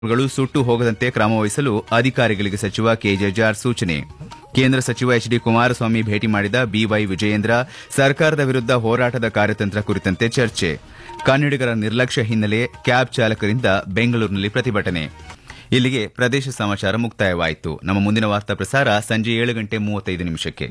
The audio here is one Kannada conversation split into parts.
ಗಳು ಸುಟ್ಟು ಹೋಗದಂತೆ ಕ್ರಮ ವಹಿಸಲು ಅಧಿಕಾರಿಗಳಿಗೆ ಸಚಿವ ಕೆಜೆ ಜಾರ್ಜ್ ಸೂಚನೆ ಕೇಂದ್ರ ಸಚಿವ ಎಚ್ ಡಿ ಕುಮಾರಸ್ವಾಮಿ ಭೇಟಿ ಮಾಡಿದ ಬಿವೈ ವಿಜಯೇಂದ್ರ ಸರ್ಕಾರದ ವಿರುದ್ದ ಹೋರಾಟದ ಕಾರ್ಯತಂತ್ರ ಕುರಿತಂತೆ ಚರ್ಚೆ ಕನ್ನಡಿಗರ ನಿರ್ಲಕ್ಷ್ಯ ಹಿನ್ನೆಲೆ ಕ್ಯಾಬ್ ಚಾಲಕರಿಂದ ಬೆಂಗಳೂರಿನಲ್ಲಿ ಪ್ರತಿಭಟನೆ ಇಲ್ಲಿಗೆ ಪ್ರದೇಶ ಸಮಾಚಾರ ಮುಕ್ತಾಯವಾಯಿತು ನಮ್ಮ ಮುಂದಿನ ವಾರ್ತಾ ಪ್ರಸಾರ ಸಂಜೆ ಏಳು ಗಂಟೆ ಮೂವತ್ತೈದು ನಿಮಿಷಕ್ಕೆ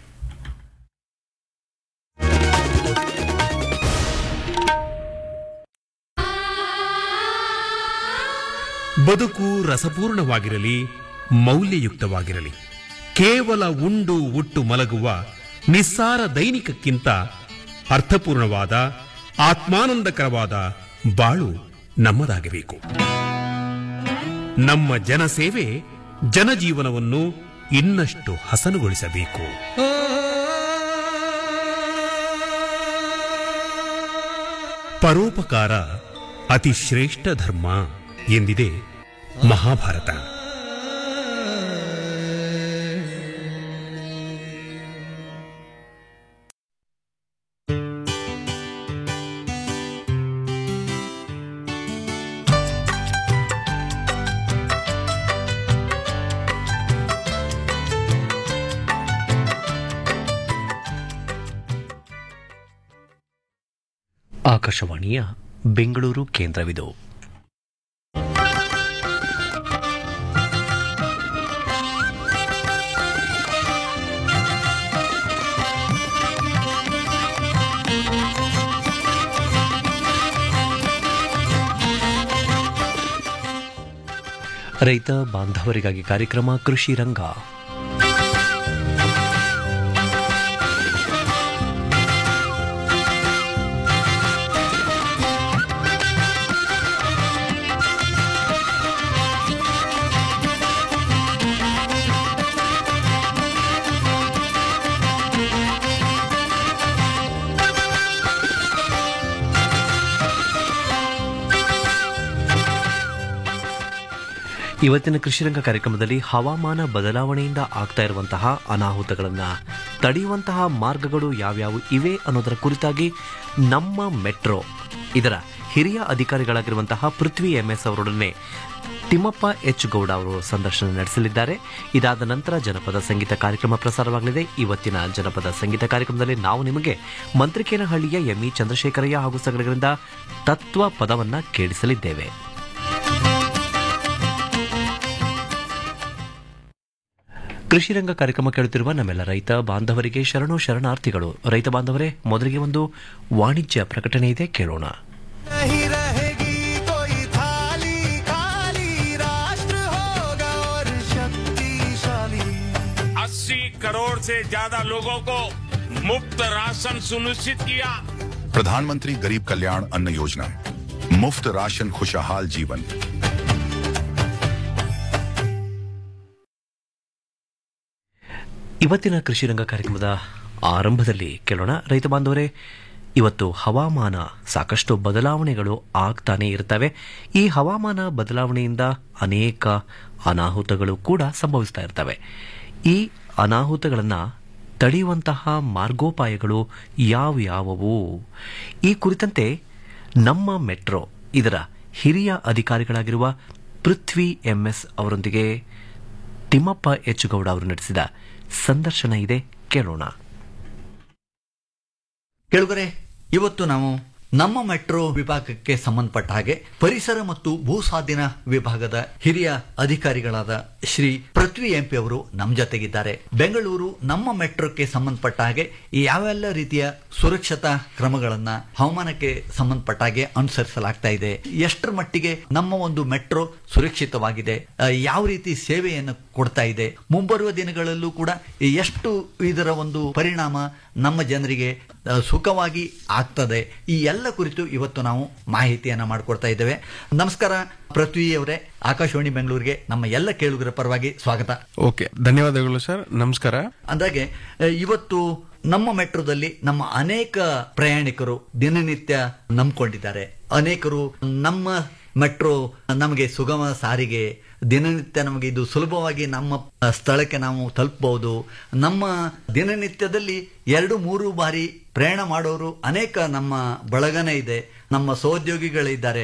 ಬದುಕು ರಸಪೂರ್ಣವಾಗಿರಲಿ ಮೌಲ್ಯಯುಕ್ತವಾಗಿರಲಿ ಕೇವಲ ಉಂಡು ಉಟ್ಟು ಮಲಗುವ ನಿಸ್ಸಾರ ದೈನಿಕಕ್ಕಿಂತ ಅರ್ಥಪೂರ್ಣವಾದ ಆತ್ಮಾನಂದಕರವಾದ ಬಾಳು ನಮ್ಮದಾಗಬೇಕು ನಮ್ಮ ಜನಸೇವೆ ಜನಜೀವನವನ್ನು ಇನ್ನಷ್ಟು ಹಸನುಗೊಳಿಸಬೇಕು ಪರೋಪಕಾರ ಅತಿ ಶ್ರೇಷ್ಠ ಧರ್ಮ ಎಂದಿದೆ ಮಹಾಭಾರತ ಆಕಾಶವಾಣಿಯ ಬೆಂಗಳೂರು ಕೇಂದ್ರವಿದು ರೈತ ಬಾಂಧವರಿಗಾಗಿ ಕಾರ್ಯಕ್ರಮ ಕೃಷಿ ರಂಗ ಇವತ್ತಿನ ಕೃಷಿರಂಗ ಕಾರ್ಯಕ್ರಮದಲ್ಲಿ ಹವಾಮಾನ ಬದಲಾವಣೆಯಿಂದ ಆಗ್ತಾ ಇರುವಂತಹ ಅನಾಹುತಗಳನ್ನು ತಡೆಯುವಂತಹ ಮಾರ್ಗಗಳು ಯಾವ್ಯಾವು ಇವೆ ಅನ್ನೋದರ ಕುರಿತಾಗಿ ನಮ್ಮ ಮೆಟ್ರೋ ಇದರ ಹಿರಿಯ ಅಧಿಕಾರಿಗಳಾಗಿರುವಂತಹ ಪೃಥ್ವಿ ಎಂಎಸ್ ಅವರೊಡನೆ ತಿಮ್ಮಪ್ಪ ಎಚ್ ಗೌಡ ಅವರು ಸಂದರ್ಶನ ನಡೆಸಲಿದ್ದಾರೆ ಇದಾದ ನಂತರ ಜನಪದ ಸಂಗೀತ ಕಾರ್ಯಕ್ರಮ ಪ್ರಸಾರವಾಗಲಿದೆ ಇವತ್ತಿನ ಜನಪದ ಸಂಗೀತ ಕಾರ್ಯಕ್ರಮದಲ್ಲಿ ನಾವು ನಿಮಗೆ ಮಂತ್ರಿಕೇನಹಳ್ಳಿಯ ಎಂಇ ಚಂದ್ರಶೇಖರಯ್ಯ ಹಾಗೂ ಸಂಘಟಕರಿಂದ ತತ್ವ ಪದವನ್ನ ಕೇಳಿಸಲಿದ್ದೇವೆ ಕೃಷಿ ರಂಗ ಕಾರ್ಯಕ್ರಮ ಕೇಳುತ್ತಿರುವ ನಮ್ಮೆಲ್ಲ ರೈತ ಬಾಂಧವರಿಗೆ ಶರಣು ಶರಣಾರ್ಥಿಗಳು ರೈತ ಬಾಂಧವರೇ ಮೊದಲಿಗೆ ಒಂದು ವಾಣಿಜ್ಯ ಪ್ರಕಟಣೆ ಇದೆ ಕೇಳೋಣ नहीं रहेगी कोई थाली खाली राष्ट्र होगा और शक्तिशाली अस्सी करोड़ से ज्यादा लोगों को मुफ्त राशन सुनिश्चित किया प्रधानमंत्री गरीब कल्याण अन्न योजना मुफ्त राशन खुशहाल जीवन ಇವತ್ತಿನ ಕೃಷಿ ರಂಗ ಕಾರ್ಯಕ್ರಮದ ಆರಂಭದಲ್ಲಿ ಕೇಳೋಣ ರೈತ ಬಾಂಧವರೇ ಇವತ್ತು ಹವಾಮಾನ ಸಾಕಷ್ಟು ಬದಲಾವಣೆಗಳು ಆಗ್ತಾನೆ ಇರ್ತವೆ ಈ ಹವಾಮಾನ ಬದಲಾವಣೆಯಿಂದ ಅನೇಕ ಅನಾಹುತಗಳು ಕೂಡ ಸಂಭವಿಸ್ತಾ ಇರ್ತವೆ ಈ ಅನಾಹುತಗಳನ್ನು ತಡೆಯುವಂತಹ ಮಾರ್ಗೋಪಾಯಗಳು ಯಾವ್ಯಾವವು ಈ ಕುರಿತಂತೆ ನಮ್ಮ ಮೆಟ್ರೋ ಇದರ ಹಿರಿಯ ಅಧಿಕಾರಿಗಳಾಗಿರುವ ಪೃಥ್ವಿ ಎಂಎಸ್ ಅವರೊಂದಿಗೆ ತಿಮ್ಮಪ್ಪ ಎಚ್ ಗೌಡ ಅವರು ನಡೆಸಿದ ಸಂದರ್ಶನ ಇದೆ ಕೇಳೋಣ ಕೆಳಗರೆ ಇವತ್ತು ನಾವು ನಮ್ಮ ಮೆಟ್ರೋ ವಿಭಾಗಕ್ಕೆ ಸಂಬಂಧಪಟ್ಟ ಹಾಗೆ ಪರಿಸರ ಮತ್ತು ಭೂಸ್ವಾಧೀನ ವಿಭಾಗದ ಹಿರಿಯ ಅಧಿಕಾರಿಗಳಾದ ಶ್ರೀ ಪೃಥ್ವಿ ಎಂಪಿ ಅವರು ನಮ್ಮ ಜೊತೆಗಿದ್ದಾರೆ ಬೆಂಗಳೂರು ನಮ್ಮ ಮೆಟ್ರೋಕ್ಕೆ ಸಂಬಂಧಪಟ್ಟ ಹಾಗೆ ಯಾವೆಲ್ಲ ರೀತಿಯ ಸುರಕ್ಷತಾ ಕ್ರಮಗಳನ್ನ ಹವಾಮಾನಕ್ಕೆ ಸಂಬಂಧಪಟ್ಟ ಹಾಗೆ ಅನುಸರಿಸಲಾಗ್ತಾ ಇದೆ ಎಷ್ಟರ ಮಟ್ಟಿಗೆ ನಮ್ಮ ಒಂದು ಮೆಟ್ರೋ ಸುರಕ್ಷಿತವಾಗಿದೆ ಆ, ಯಾವ ರೀತಿ ಸೇವೆಯನ್ನು ಕೊಡ್ತಾ ಇದೆ ಮುಂಬರುವ ದಿನಗಳಲ್ಲೂ ಕೂಡ ಎಷ್ಟು ಇದರ ಒಂದು ಪರಿಣಾಮ ನಮ್ಮ ಜನರಿಗೆ ಆ, ಸುಖವಾಗಿ ಆಗ್ತದೆ ಈ ಎಲ್ಲ ಕುರಿತು ಇವತ್ತು ನಾವು ಮಾಹಿತಿಯನ್ನ ಮಾಡಿಕೊಡ್ತಾ ಇದ್ದೇವೆ ನಮಸ್ಕಾರ ಪೃಥ್ವಿ ಅವರೇ ಆಕಾಶವಾಣಿ ಬೆಂಗಳೂರಿಗೆ ನಮ್ಮ ಎಲ್ಲ ಕೇಳುಗರ ಪರವಾಗಿ ಸ್ವಾಗತ ಓಕೆ ಧನ್ಯವಾದಗಳು ಸರ್ ನಮಸ್ಕಾರ ಅಂದಾಗೆ ಆ, ಇವತ್ತು ನಮ್ಮ ಮೆಟ್ರೋದಲ್ಲಿ ನಮ್ಮ ಅನೇಕ ಪ್ರಯಾಣಿಕರು ದಿನನಿತ್ಯ ನಂಬ್ಕೊಂಡಿದ್ದಾರೆ ಅನೇಕರು ನಮ್ಮ ಮೆಟ್ರೋ ನಮಗೆ ಸುಗಮ ಸಾರಿಗೆ ದಿನನಿತ್ಯ ನಮಗೆ ಇದು ಸುಲಭವಾಗಿ ನಮ್ಮ ಸ್ಥಳಕ್ಕೆ ನಾವು ತಲುಪಬಹುದು ನಮ್ಮ ದಿನನಿತ್ಯದಲ್ಲಿ ಎರಡು ಮೂರು ಬಾರಿ ಪ್ರಯಾಣ ಮಾಡೋರು ಅನೇಕ ನಮ್ಮ ಬಳಗನೇ ಇದೆ ನಮ್ಮ ಸಹೋದ್ಯೋಗಿಗಳಿದ್ದಾರೆ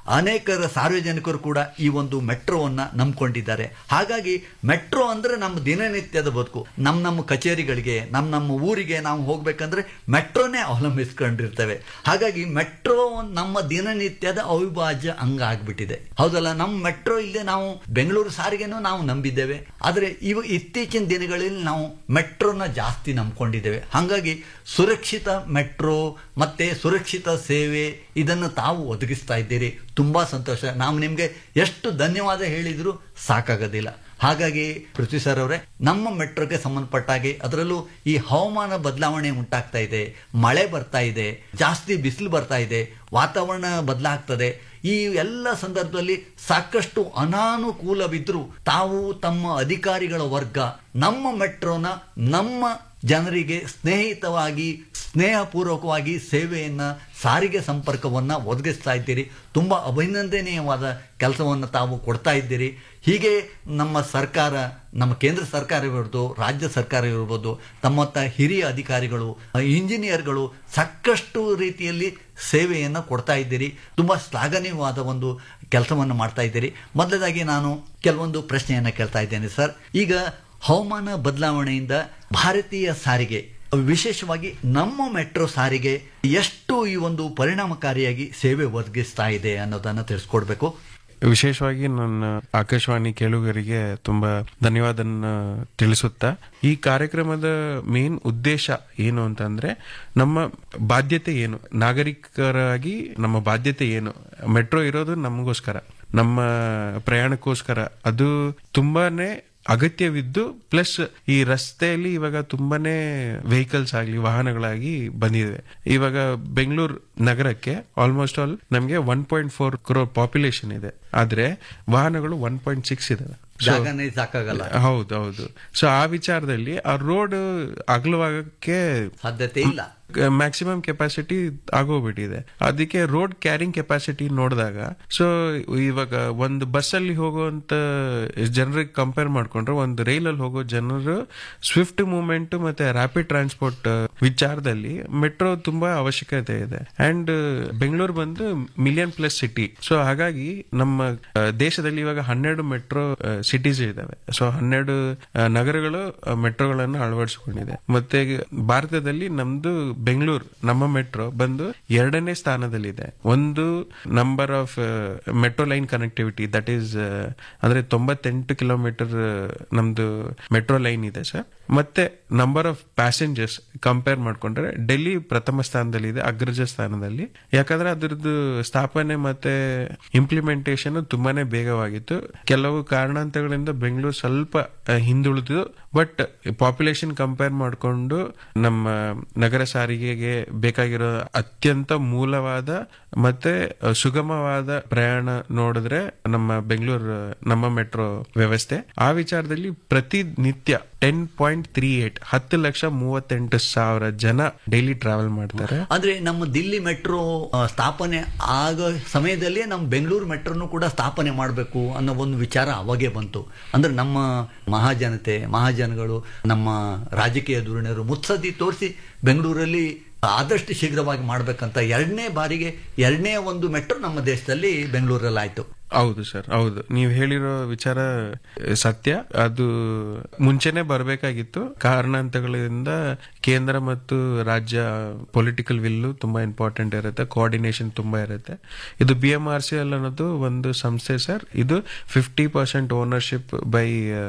ಅನೇಕರ ಸಾರ್ವಜನಿಕರು ಕೂಡ ಈ ಒಂದು ಮೆಟ್ರೋವನ್ನ ನಂಬ್ಕೊಂಡಿದ್ದಾರೆ ಹಾಗಾಗಿ ಮೆಟ್ರೋ ಅಂದ್ರೆ ನಮ್ಮ ದಿನನಿತ್ಯದ ಬದುಕು ನಮ್ಮ ನಮ್ಮ ಕಚೇರಿಗಳಿಗೆ ನಮ್ಮ ನಮ್ಮ ಊರಿಗೆ ನಾವು ಹೋಗ್ಬೇಕಂದ್ರೆ ಮೆಟ್ರೋನೇ ಅವಲಂಬಿಸ್ಕೊಂಡಿರ್ತೇವೆ ಹಾಗಾಗಿ ಮೆಟ್ರೋ ನಮ್ಮ ದಿನನಿತ್ಯದ ಅವಿಭಾಜ್ಯ ಅಂಗ ಆಗ್ಬಿಟ್ಟಿದೆ ಹೌದಲ್ಲ ನಮ್ಮ ಮೆಟ್ರೋ ಇಲ್ಲದೆ ನಾವು ಬೆಂಗಳೂರು ಸಾರಿಗೆನೂ ನಾವು ನಂಬಿದ್ದೇವೆ ಆದರೆ ಇವ ಇತ್ತೀಚಿನ ದಿನಗಳಲ್ಲಿ ನಾವು ಮೆಟ್ರೋನ ಜಾಸ್ತಿ ನಂಬ್ಕೊಂಡಿದ್ದೇವೆ ಹಾಗಾಗಿ ಸುರಕ್ಷಿತ ಮೆಟ್ರೋ ಮತ್ತೆ ಸುರಕ್ಷಿತ ಸೇವೆ ಇದನ್ನು ತಾವು ಒದಗಿಸ್ತಾ ಇದ್ದೀರಿ ತುಂಬಾ ಸಂತೋಷ ನಾವು ನಿಮ್ಗೆ ಎಷ್ಟು ಧನ್ಯವಾದ ಹೇಳಿದ್ರು ಸಾಕಾಗೋದಿಲ್ಲ ಹಾಗಾಗಿ ಪೃಥ್ವಿ ಸರ್ ಅವರೇ ನಮ್ಮ ಮೆಟ್ರೋಗೆ ಸಂಬಂಧಪಟ್ಟ ಹಾಗೆ ಅದರಲ್ಲೂ ಈ ಹವಾಮಾನ ಬದಲಾವಣೆ ಉಂಟಾಗ್ತಾ ಇದೆ ಮಳೆ ಬರ್ತಾ ಇದೆ ಜಾಸ್ತಿ ಬಿಸಿಲು ಬರ್ತಾ ಇದೆ ವಾತಾವರಣ ಬದಲಾಗ್ತದೆ ಈ ಎಲ್ಲ ಸಂದರ್ಭದಲ್ಲಿ ಸಾಕಷ್ಟು ಅನಾನುಕೂಲವಿದ್ರೂ ತಾವು ತಮ್ಮ ಅಧಿಕಾರಿಗಳ ವರ್ಗ ನಮ್ಮ ಮೆಟ್ರೋನ ನಮ್ಮ ಜನರಿಗೆ ಸ್ನೇಹಿತವಾಗಿ ಸ್ನೇಹಪೂರ್ವಕವಾಗಿ ಸೇವೆಯನ್ನ ಸಾರಿಗೆ ಸಂಪರ್ಕವನ್ನ ಒದಗಿಸ್ತಾ ಇದ್ದೀರಿ ತುಂಬಾ ಅಭಿನಂದನೀಯವಾದ ಕೆಲಸವನ್ನು ತಾವು ಕೊಡ್ತಾ ಇದ್ದೀರಿ ಹೀಗೆ ನಮ್ಮ ಸರ್ಕಾರ ನಮ್ಮ ಕೇಂದ್ರ ಸರ್ಕಾರ ಇರ್ಬೋದು ರಾಜ್ಯ ಸರ್ಕಾರ ಇರ್ಬೋದು ತಮ್ಮತ್ತ ಹಿರಿಯ ಅಧಿಕಾರಿಗಳು ಇಂಜಿನಿಯರ್ಗಳು ಸಾಕಷ್ಟು ರೀತಿಯಲ್ಲಿ ಸೇವೆಯನ್ನು ಕೊಡ್ತಾ ಇದ್ದೀರಿ ತುಂಬಾ ಶ್ಲಾಘನೀಯವಾದ ಒಂದು ಕೆಲಸವನ್ನು ಮಾಡ್ತಾ ಇದ್ದೀರಿ ಮೊದಲದಾಗಿ ನಾನು ಕೆಲವೊಂದು ಪ್ರಶ್ನೆಯನ್ನು ಕೇಳ್ತಾ ಇದ್ದೇನೆ ಸರ್ ಈಗ ಹವಾಮಾನ ಬದಲಾವಣೆಯಿಂದ ಭಾರತೀಯ ಸಾರಿಗೆ ವಿಶೇಷವಾಗಿ ನಮ್ಮ ಮೆಟ್ರೋ ಸಾರಿಗೆ ಎಷ್ಟು ಈ ಒಂದು ಪರಿಣಾಮಕಾರಿಯಾಗಿ ಸೇವೆ ಒದಗಿಸ್ತಾ ಇದೆ ಅನ್ನೋದನ್ನ ತಿಳಿಸ್ಕೊಡ್ಬೇಕು ವಿಶೇಷವಾಗಿ ನನ್ನ ಆಕಾಶವಾಣಿ ಕೇಳುಗರಿಗೆ ತುಂಬಾ ಧನ್ಯವಾದನ ತಿಳಿಸುತ್ತಾ ಈ ಕಾರ್ಯಕ್ರಮದ ಮೇನ್ ಉದ್ದೇಶ ಏನು ಅಂತಂದ್ರೆ ನಮ್ಮ ಬಾಧ್ಯತೆ ಏನು ನಾಗರಿಕರಾಗಿ ನಮ್ಮ ಬಾಧ್ಯತೆ ಏನು ಮೆಟ್ರೋ ಇರೋದು ನಮಗೋಸ್ಕರ ನಮ್ಮ ಪ್ರಯಾಣಕ್ಕೋಸ್ಕರ ಅದು ತುಂಬಾನೇ ಅಗತ್ಯವಿದ್ದು ಪ್ಲಸ್ ಈ ರಸ್ತೆಯಲ್ಲಿ ಇವಾಗ ತುಂಬಾನೇ ವೆಹಿಕಲ್ಸ್ ಆಗಲಿ ವಾಹನಗಳಾಗಿ ಬಂದಿದೆ ಇವಾಗ ಬೆಂಗಳೂರು ನಗರಕ್ಕೆ ಆಲ್ಮೋಸ್ಟ್ ಆಲ್ ನಮಗೆ one point four crore population ಇದೆ ಆದ್ರೆ ವಾಹನಗಳು ಒನ್ ಪಾಯಿಂಟ್ ಸಿಕ್ಸ್ ಇದಾವೆ So- ಜಾಗನೇ ಸಾಕಾಗಲ್ಲ ಹೌದು ಹೌದು ಸೊ ಆ ವಿಚಾರದಲ್ಲಿ ಆ ರೋಡ್ ಅಗಲವಾಗಕ್ಕೆ ಸಾಧ್ಯತೆ ಇಲ್ಲ ಮ್ಯಾಕ್ಸಿಮಮ್ ಕೆಪಾಸಿಟಿ ಆಗೋಗ್ಬಿಟ್ಟಿದೆ ಅದಕ್ಕೆ ರೋಡ್ ಕ್ಯಾರಿಂಗ್ ಕೆಪಾಸಿಟಿ ನೋಡಿದಾಗ ಸೊ ಇವಾಗ ಒಂದು ಬಸ್ ಅಲ್ಲಿ ಹೋಗುವಂತ ಜನರಿಗೆ ಕಂಪೇರ್ ಮಾಡ್ಕೊಂಡ್ರೆ ಒಂದು ರೈಲಲ್ಲಿ ಹೋಗೋ ಜನರು ಸ್ವಿಫ್ಟ್ ಮೂವ್ಮೆಂಟ್ ಮತ್ತೆ ರ್ಯಾಪಿಡ್ ಟ್ರಾನ್ಸ್ಪೋರ್ಟ್ ವಿಚಾರದಲ್ಲಿ ಮೆಟ್ರೋ ತುಂಬಾ ಅವಶ್ಯಕತೆ ಇದೆ ಅಂಡ್ ಬೆಂಗಳೂರು ಬಂದು ಮಿಲಿಯನ್ ಪ್ಲಸ್ ಸಿಟಿ ಸೊ ಹಾಗಾಗಿ ನಮ್ಮ ಆ, ದೇಶದಲ್ಲಿ ಇವಾಗ ಹನ್ನೆರಡು ಮೆಟ್ರೋ ಸಿಟೀಸ್ ಇದಾವೆ ಸೊ ಹನ್ನೆರಡು ಆ, ನಗರಗಳು ಆ, ಮೆಟ್ರೋಗಳನ್ನು ಅಳವಡಿಸಿಕೊಂಡಿದೆ ಮತ್ತೆ ಭಾರತದಲ್ಲಿ ನಮ್ದು ಬೆಂಗಳೂರು ನಮ್ಮ ಮೆಟ್ರೋ ಬಂದು ಎರಡನೇ ಸ್ಥಾನದಲ್ಲಿದೆ ಒಂದು number of metro line connectivity that is ಅಂದ್ರೆ ತೊಂಬತ್ತೆಂಟು ಕಿಲೋಮೀಟರ್ ನಮ್ದು ಮೆಟ್ರೋ ಲೈನ್ ಇದೆ ಸರ್ ಮತ್ತೆ ನಂಬರ್ ಆಫ್ ಪ್ಯಾಸೆಂಜರ್ಸ್ ಕಂಪೇರ್ ಮಾಡ್ಕೊಂಡ್ರೆ ಡೆಲ್ಲಿ ಪ್ರಥಮ ಸ್ಥಾನದಲ್ಲಿದೆ ಅಗ್ರಜ ಸ್ಥಾನದಲ್ಲಿ ಯಾಕಂದ್ರೆ ಅದ್ರದ್ದು ಸ್ಥಾಪನೆ ಮತ್ತೆ ಇಂಪ್ಲಿಮೆಂಟೇಷನ್ ತುಂಬಾನೇ ಬೇಗವಾಗಿತ್ತು ಕೆಲವು ಕಾರಣಾಂತರಗಳಿಂದ ಬೆಂಗಳೂರು ಸ್ವಲ್ಪ ಆ, ಹಿಂದುಳಿದು ಬಟ್ ಪಾಪ್ಯುಲೇಷನ್ ಕಂಪೇರ್ ಮಾಡಿಕೊಂಡು ನಮ್ಮ ನಗರ ಸಾರಿಗೆಗೆ ಬೇಕಾಗಿರೋ ಅತ್ಯಂತ ಮೂಲವಾದ ಮತ್ತೆ ಆ, ಸುಗಮವಾದ ಪ್ರಯಾಣ ನೋಡಿದ್ರೆ ನಮ್ಮ ಬೆಂಗಳೂರು ನಮ್ಮ ಮೆಟ್ರೋ ವ್ಯವಸ್ಥೆ ಆ ವಿಚಾರದಲ್ಲಿ ಪ್ರತಿನಿತ್ಯ ಟೆನ್ ಪಾಯಿಂಟ್ ತ್ರೀ ಏಟ್ ಹತ್ತು ಲಕ್ಷ ಮೂವತ್ತೆಂಟು ಸಾವಿರ ಜನ ಡೈಲಿ ಟ್ರಾವೆಲ್ ಮಾಡ್ತಾರೆ ಅಂದ್ರೆ ನಮ್ಮ ದಿಲ್ಲಿ ಮೆಟ್ರೋ ಆ, ಸ್ಥಾಪನೆ ಆಗೋ ಸಮಯದಲ್ಲೇ ನಮ್ಮ ಬೆಂಗಳೂರು ಮೆಟ್ರೋನು ಕೂಡ ಸ್ಥಾಪನೆ ಮಾಡಬೇಕು ಅನ್ನೋ ಒಂದು ವಿಚಾರ ಅವಾಗೇ ಬಂತು ಅಂದ್ರೆ ನಮ್ಮ ಮಹಾಜನತೆ ಮಹಾಜನಗಳು ನಮ್ಮ ರಾಜಕೀಯ ಧುರೀಣರು ಮುತ್ಸದ್ದಿ ತೋರಿಸಿ ಬೆಂಗಳೂರಲ್ಲಿ ಆದಷ್ಟು ಶೀಘ್ರವಾಗಿ ಮಾಡ್ಬೇಕಂತ ಎರಡನೇ ಬಾರಿಗೆ ಎರಡನೇ ಒಂದು ಮೆಟ್ರೋ ನಮ್ಮ ದೇಶದಲ್ಲಿ ಬೆಂಗಳೂರಲ್ಲಿ ಆಯ್ತು ಹೌದು ಸರ್ ಹೌದು ನೀವು ಹೇಳಿರೋ ವಿಚಾರ ಆ, ಸತ್ಯ ಅದು ಮುಂಚೆನೆ ಬರಬೇಕಾಗಿತ್ತು ಕಾರಣಾಂತರಗಳಿಂದ ಕೇಂದ್ರ ಮತ್ತು ರಾಜ್ಯ ಪೊಲಿಟಿಕಲ್ ವಿಲ್ಲು ತುಂಬಾ ಇಂಪಾರ್ಟೆಂಟ್ ಇರುತ್ತೆ ಕೋಆರ್ಡಿನೇಷನ್ ತುಂಬಾ ಇರುತ್ತೆ ಇದು B M R C L ಅನ್ನೋದು ಒಂದು ಸಂಸ್ಥೆ ಸರ್ ಇದು ಫಿಫ್ಟಿ ಪರ್ಸೆಂಟ್ ಓನರ್ಶಿಪ್ ಬೈ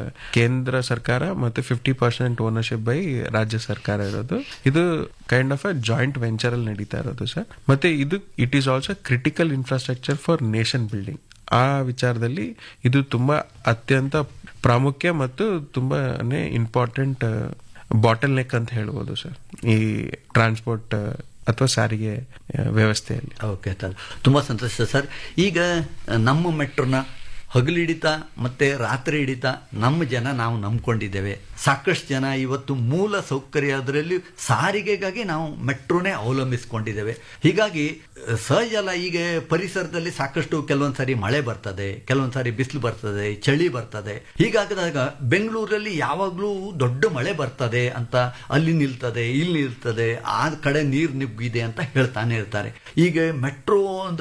ಕೇಂದ್ರ ಸರ್ಕಾರ ಮತ್ತು ಫಿಫ್ಟಿ ಪರ್ಸೆಂಟ್ ಓನರ್ಶಿಪ್ ಬೈ ರಾಜ್ಯ ಸರ್ಕಾರ ಇರೋದು ಇದು kind of a joint venture ಅಲ್ಲಿ ನಡೀತಾ ಇರೋದು ಸರ್ ಮತ್ತೆ ಇದು it is also critical infrastructure for nation building ಆ ವಿಚಾರದಲ್ಲಿ ಇದು ತುಂಬಾ ಅತ್ಯಂತ ಪ್ರಾಮುಖ್ಯ ಮತ್ತು ತುಂಬಾನೇ ಇಂಪಾರ್ಟೆಂಟ್ ಬಾಟಲ್ ನೆಕ್ ಅಂತ ಹೇಳ್ಬೋದು ಸರ್ ಈ ಟ್ರಾನ್ಸ್ಪೋರ್ಟ್ ಅಥವಾ ಸಾರಿಗೆ ಆ, ವ್ಯವಸ್ಥೆಯಲ್ಲಿ ಓಕೆ ಸರ್ ತುಂಬ ಸಂತೋಷ ಸರ್ ಈಗ ನಮ್ಮ ಮೆಟ್ರೋನ ಹಗಲಿಡಿತ ಮತ್ತೆ ರಾತ್ರಿ ಹಿಡಿತ ನಮ್ಮ ಜನ ನಾವು ನಂಬ್ಕೊಂಡಿದ್ದೇವೆ ಸಾಕಷ್ಟು ಜನ ಇವತ್ತು ಮೂಲ ಸೌಕರ್ಯ ಅದರಲ್ಲಿ ಸಾರಿಗೆಗಾಗಿ ನಾವು ಮೆಟ್ರೋನೇ ಅವಲಂಬಿಸ್ಕೊಂಡಿದ್ದೇವೆ ಹೀಗಾಗಿ ಅಹ್, ಸಹಜ ಅಲ್ಲ ಈಗ ಪರಿಸರದಲ್ಲಿ ಸಾಕಷ್ಟು ಕೆಲವೊಂದು ಸಾರಿ ಮಳೆ ಬರ್ತದೆ ಕೆಲವೊಂದು ಸಾರಿ ಬಿಸಿಲು ಬರ್ತದೆ ಚಳಿ ಬರ್ತದೆ ಹೀಗಾಗದಾಗ ಬೆಂಗಳೂರಲ್ಲಿ ಯಾವಾಗಲೂ ದೊಡ್ಡ ಮಳೆ ಬರ್ತದೆ ಅಂತ ಅಲ್ಲಿ ನಿಲ್ತದೆ ಇಲ್ಲಿ ನಿಲ್ತದೆ ಆ ಕಡೆ ನೀರು ನುಗ್ಗಿದೆ ಅಂತ ಹೇಳ್ತಾನೆ ಇರ್ತಾರೆ ಈಗ ಮೆಟ್ರೋ ಒಂದು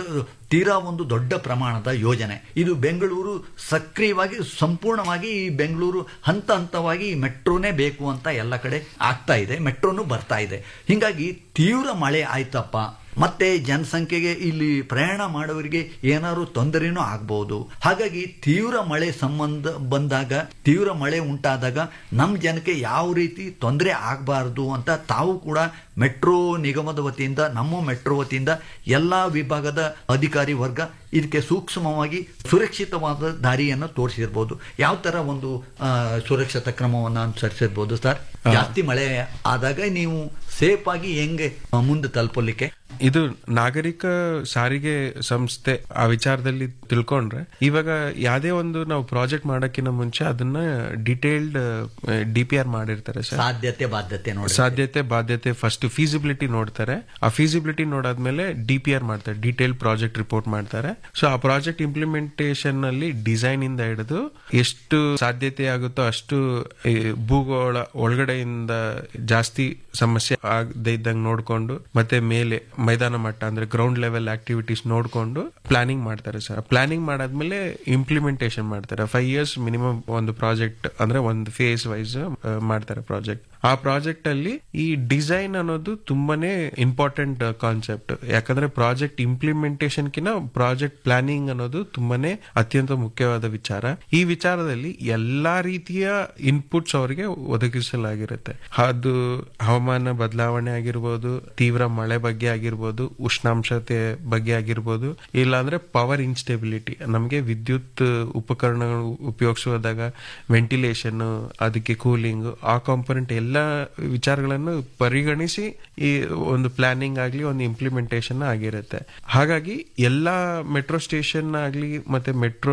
ತೀರಾ ಒಂದು ದೊಡ್ಡ ಪ್ರಮಾಣದ ಯೋಜನೆ ಇದು ಬೆಂಗಳೂರು ಸಕ್ರಿಯವಾಗಿ ಸಂಪೂರ್ಣವಾಗಿ ಈ ಬೆಂಗಳೂರು ಹಂತ ಹಂತವಾಗಿ ಈ ಮೆಟ್ರೋನೇ ಬೇಕು ಅಂತ ಎಲ್ಲ ಕಡೆ ಆಗ್ತಾ ಇದೆ ಮೆಟ್ರೋನು ಬರ್ತಾ ಇದೆ ಹಿಂಗಾಗಿ ತೀವ್ರ ಮಳೆ ಆಯ್ತಪ್ಪ ಮತ್ತೆ ಜನಸಂಖ್ಯೆಗೆ ಇಲ್ಲಿ ಪ್ರಯಾಣ ಮಾಡೋರಿಗೆ ಏನಾದ್ರು ತೊಂದರೆನೂ ಆಗ್ಬಹುದು ಹಾಗಾಗಿ ತೀವ್ರ ಮಳೆ ಸಂಬಂಧ ಬಂದಾಗ ತೀವ್ರ ಮಳೆ ಉಂಟಾದಾಗ ನಮ್ಮ ಜನಕ್ಕೆ ಯಾವ ರೀತಿ ತೊಂದರೆ ಆಗಬಾರ್ದು ಅಂತ ತಾವು ಕೂಡ ಮೆಟ್ರೋ ನಿಗಮದ ವತಿಯಿಂದ ನಮ್ಮ ಮೆಟ್ರೋ ವತಿಯಿಂದ ಎಲ್ಲ ವಿಭಾಗದ ಅಧಿಕಾರಿ ವರ್ಗ ಇದಕ್ಕೆ ಸೂಕ್ಷ್ಮವಾಗಿ ಸುರಕ್ಷಿತವಾದ ದಾರಿಯನ್ನು ತೋರಿಸಿರ್ಬೋದು ಯಾವ ತರ ಒಂದು ಆ, ಸುರಕ್ಷತಾ ಕ್ರಮವನ್ನು ಅನುಸರಿಸಿರ್ಬೋದು ಸರ್ ಜಾಸ್ತಿ ಮಳೆ ಆದಾಗ ನೀವು ಸೇಫ್ ಆಗಿ ಹೆಂಗೆ ಆ, ಮುಂದೆ ತಲುಪಲಿಕ್ಕೆ ಇದು ನಾಗರಿಕ ಸಾರಿಗೆ ಸಂಸ್ಥೆ ಆ ವಿಚಾರದಲ್ಲಿ ತಿಳ್ಕೊಂಡ್ರೆ ಇವಾಗ ಯಾವ್ದೇ ಒಂದು ನಾವು ಪ್ರಾಜೆಕ್ಟ್ ಮಾಡಕ್ಕಿಂತ ಮುಂಚೆ ಅದನ್ನ ಡಿಟೇಲ್ಡ್ ಡಿ ಪಿ ಆರ್ ಮಾಡಿರ್ತಾರೆ ಸರ್ ಸಾಧ್ಯತೆ ಬಾಧ್ಯತೆ ನೋಡಿ ಸಾಧ್ಯತೆ ಬಾಧ್ಯತೆ ಫಸ್ಟ್ ಫೀಸಿಬಿಲಿಟಿ ನೋಡ್ತಾರೆ ಆ ಫೀಸಿಬಿಲಿಟಿ ನೋಡಾದ್ಮೇಲೆ ಡಿ ಪಿ ಆರ್ ಮಾಡ್ತಾರೆ ಡೀಟೇಲ್ ಪ್ರಾಜೆಕ್ಟ್ ರಿಪೋರ್ಟ್ ಮಾಡ್ತಾರೆ ಸೊ ಆ ಪ್ರಾಜೆಕ್ಟ್ ಇಂಪ್ಲಿಮೆಂಟೇಷನ್ ಅಲ್ಲಿ ಡಿಸೈನ್ ಇಂದ ಹಿಡಿದು ಎಷ್ಟು ಸಾಧ್ಯತೆ ಆಗುತ್ತೋ ಅಷ್ಟು ಈ ಭೂಗೋಳ ಒಳಗಡೆಯಿಂದ ಜಾಸ್ತಿ ಸಮಸ್ಯೆ ಆಗದೆ ಇದ್ದಂಗೆ ನೋಡ್ಕೊಂಡು ಮತ್ತೆ ಮೇಲೆ ಮೈದಾನ ಮಟ್ಟ ಅಂದ್ರೆ ಗ್ರೌಂಡ್ ಲೆವೆಲ್ ಆಕ್ಟಿವಿಟೀಸ್ ನೋಡ್ಕೊಂಡು ಪ್ಲಾನಿಂಗ್ ಮಾಡ್ತಾರೆ ಸರ್ ಪ್ಲಾನಿಂಗ್ ಮಾಡಾದ್ಮೇಲೆ ಇಂಪ್ಲಿಮೆಂಟೇಷನ್ ಮಾಡ್ತಾರೆ ಫೈವ್ ಇಯರ್ಸ್ ಮಿನಿಮಮ್ ಒಂದು ಪ್ರಾಜೆಕ್ಟ್ ಅಂದ್ರೆ ಒಂದು ಫೇಸ್ ವೈಸ್ ಮಾಡ್ತಾರೆ ಪ್ರಾಜೆಕ್ಟ್ ಆ ಪ್ರಾಜೆಕ್ಟ್ ಅಲ್ಲಿ ಈ ಡಿಸೈನ್ ಅನ್ನೋದು ತುಂಬಾನೇ ಇಂಪಾರ್ಟೆಂಟ್ ಕಾನ್ಸೆಪ್ಟ್ ಯಾಕಂದ್ರೆ ಪ್ರಾಜೆಕ್ಟ್ ಇಂಪ್ಲಿಮೆಂಟೇಷನ್ ಕಿನ ಪ್ರಾಜೆಕ್ಟ್ ಪ್ಲಾನಿಂಗ್ ಅನ್ನೋದು ತುಂಬಾನೇ ಅತ್ಯಂತ ಮುಖ್ಯವಾದ ವಿಚಾರ ಈ ವಿಚಾರದಲ್ಲಿ ಎಲ್ಲಾ ರೀತಿಯ ಇನ್ಪುಟ್ಸ್ ಅವರಿಗೆ ಒದಗಿಸಲಾಗಿರುತ್ತೆ ಅದು ಹವಾಮಾನ ಬದಲಾವಣೆ ಆಗಿರ್ಬೋದು ತೀವ್ರ ಮಳೆ ಬಗ್ಗೆ ಆಗಿರ್ಬೋದು ಉಷ್ಣಾಂಶತೆ ಬಗ್ಗೆ ಆಗಿರ್ಬೋದು ಇಲ್ಲಾಂದ್ರೆ ಪವರ್ ಇನ್ಸ್ಟೆಬಿಲಿಟಿ ನಮಗೆ ವಿದ್ಯುತ್ ಉಪಕರಣಗಳು ಉಪಯೋಗಿಸುವಾಗ ವೆಂಟಿಲೇಷನ್ ಅದಕ್ಕೆ ಕೂಲಿಂಗ್ ಆ ಕಾಂಪೊನೆಂಟ್ ಎಲ್ಲ ವಿಚಾರಗಳನ್ನು ಪರಿಗಣಿಸಿ ಈ ಒಂದು ಪ್ಲಾನಿಂಗ್ ಆಗಲಿ ಒಂದು ಇಂಪ್ಲಿಮೆಂಟೇಷನ್ ಆಗಿರುತ್ತೆ ಹಾಗಾಗಿ ಎಲ್ಲ ಮೆಟ್ರೋ ಸ್ಟೇಷನ್ ಆಗಲಿ ಮತ್ತೆ ಮೆಟ್ರೋ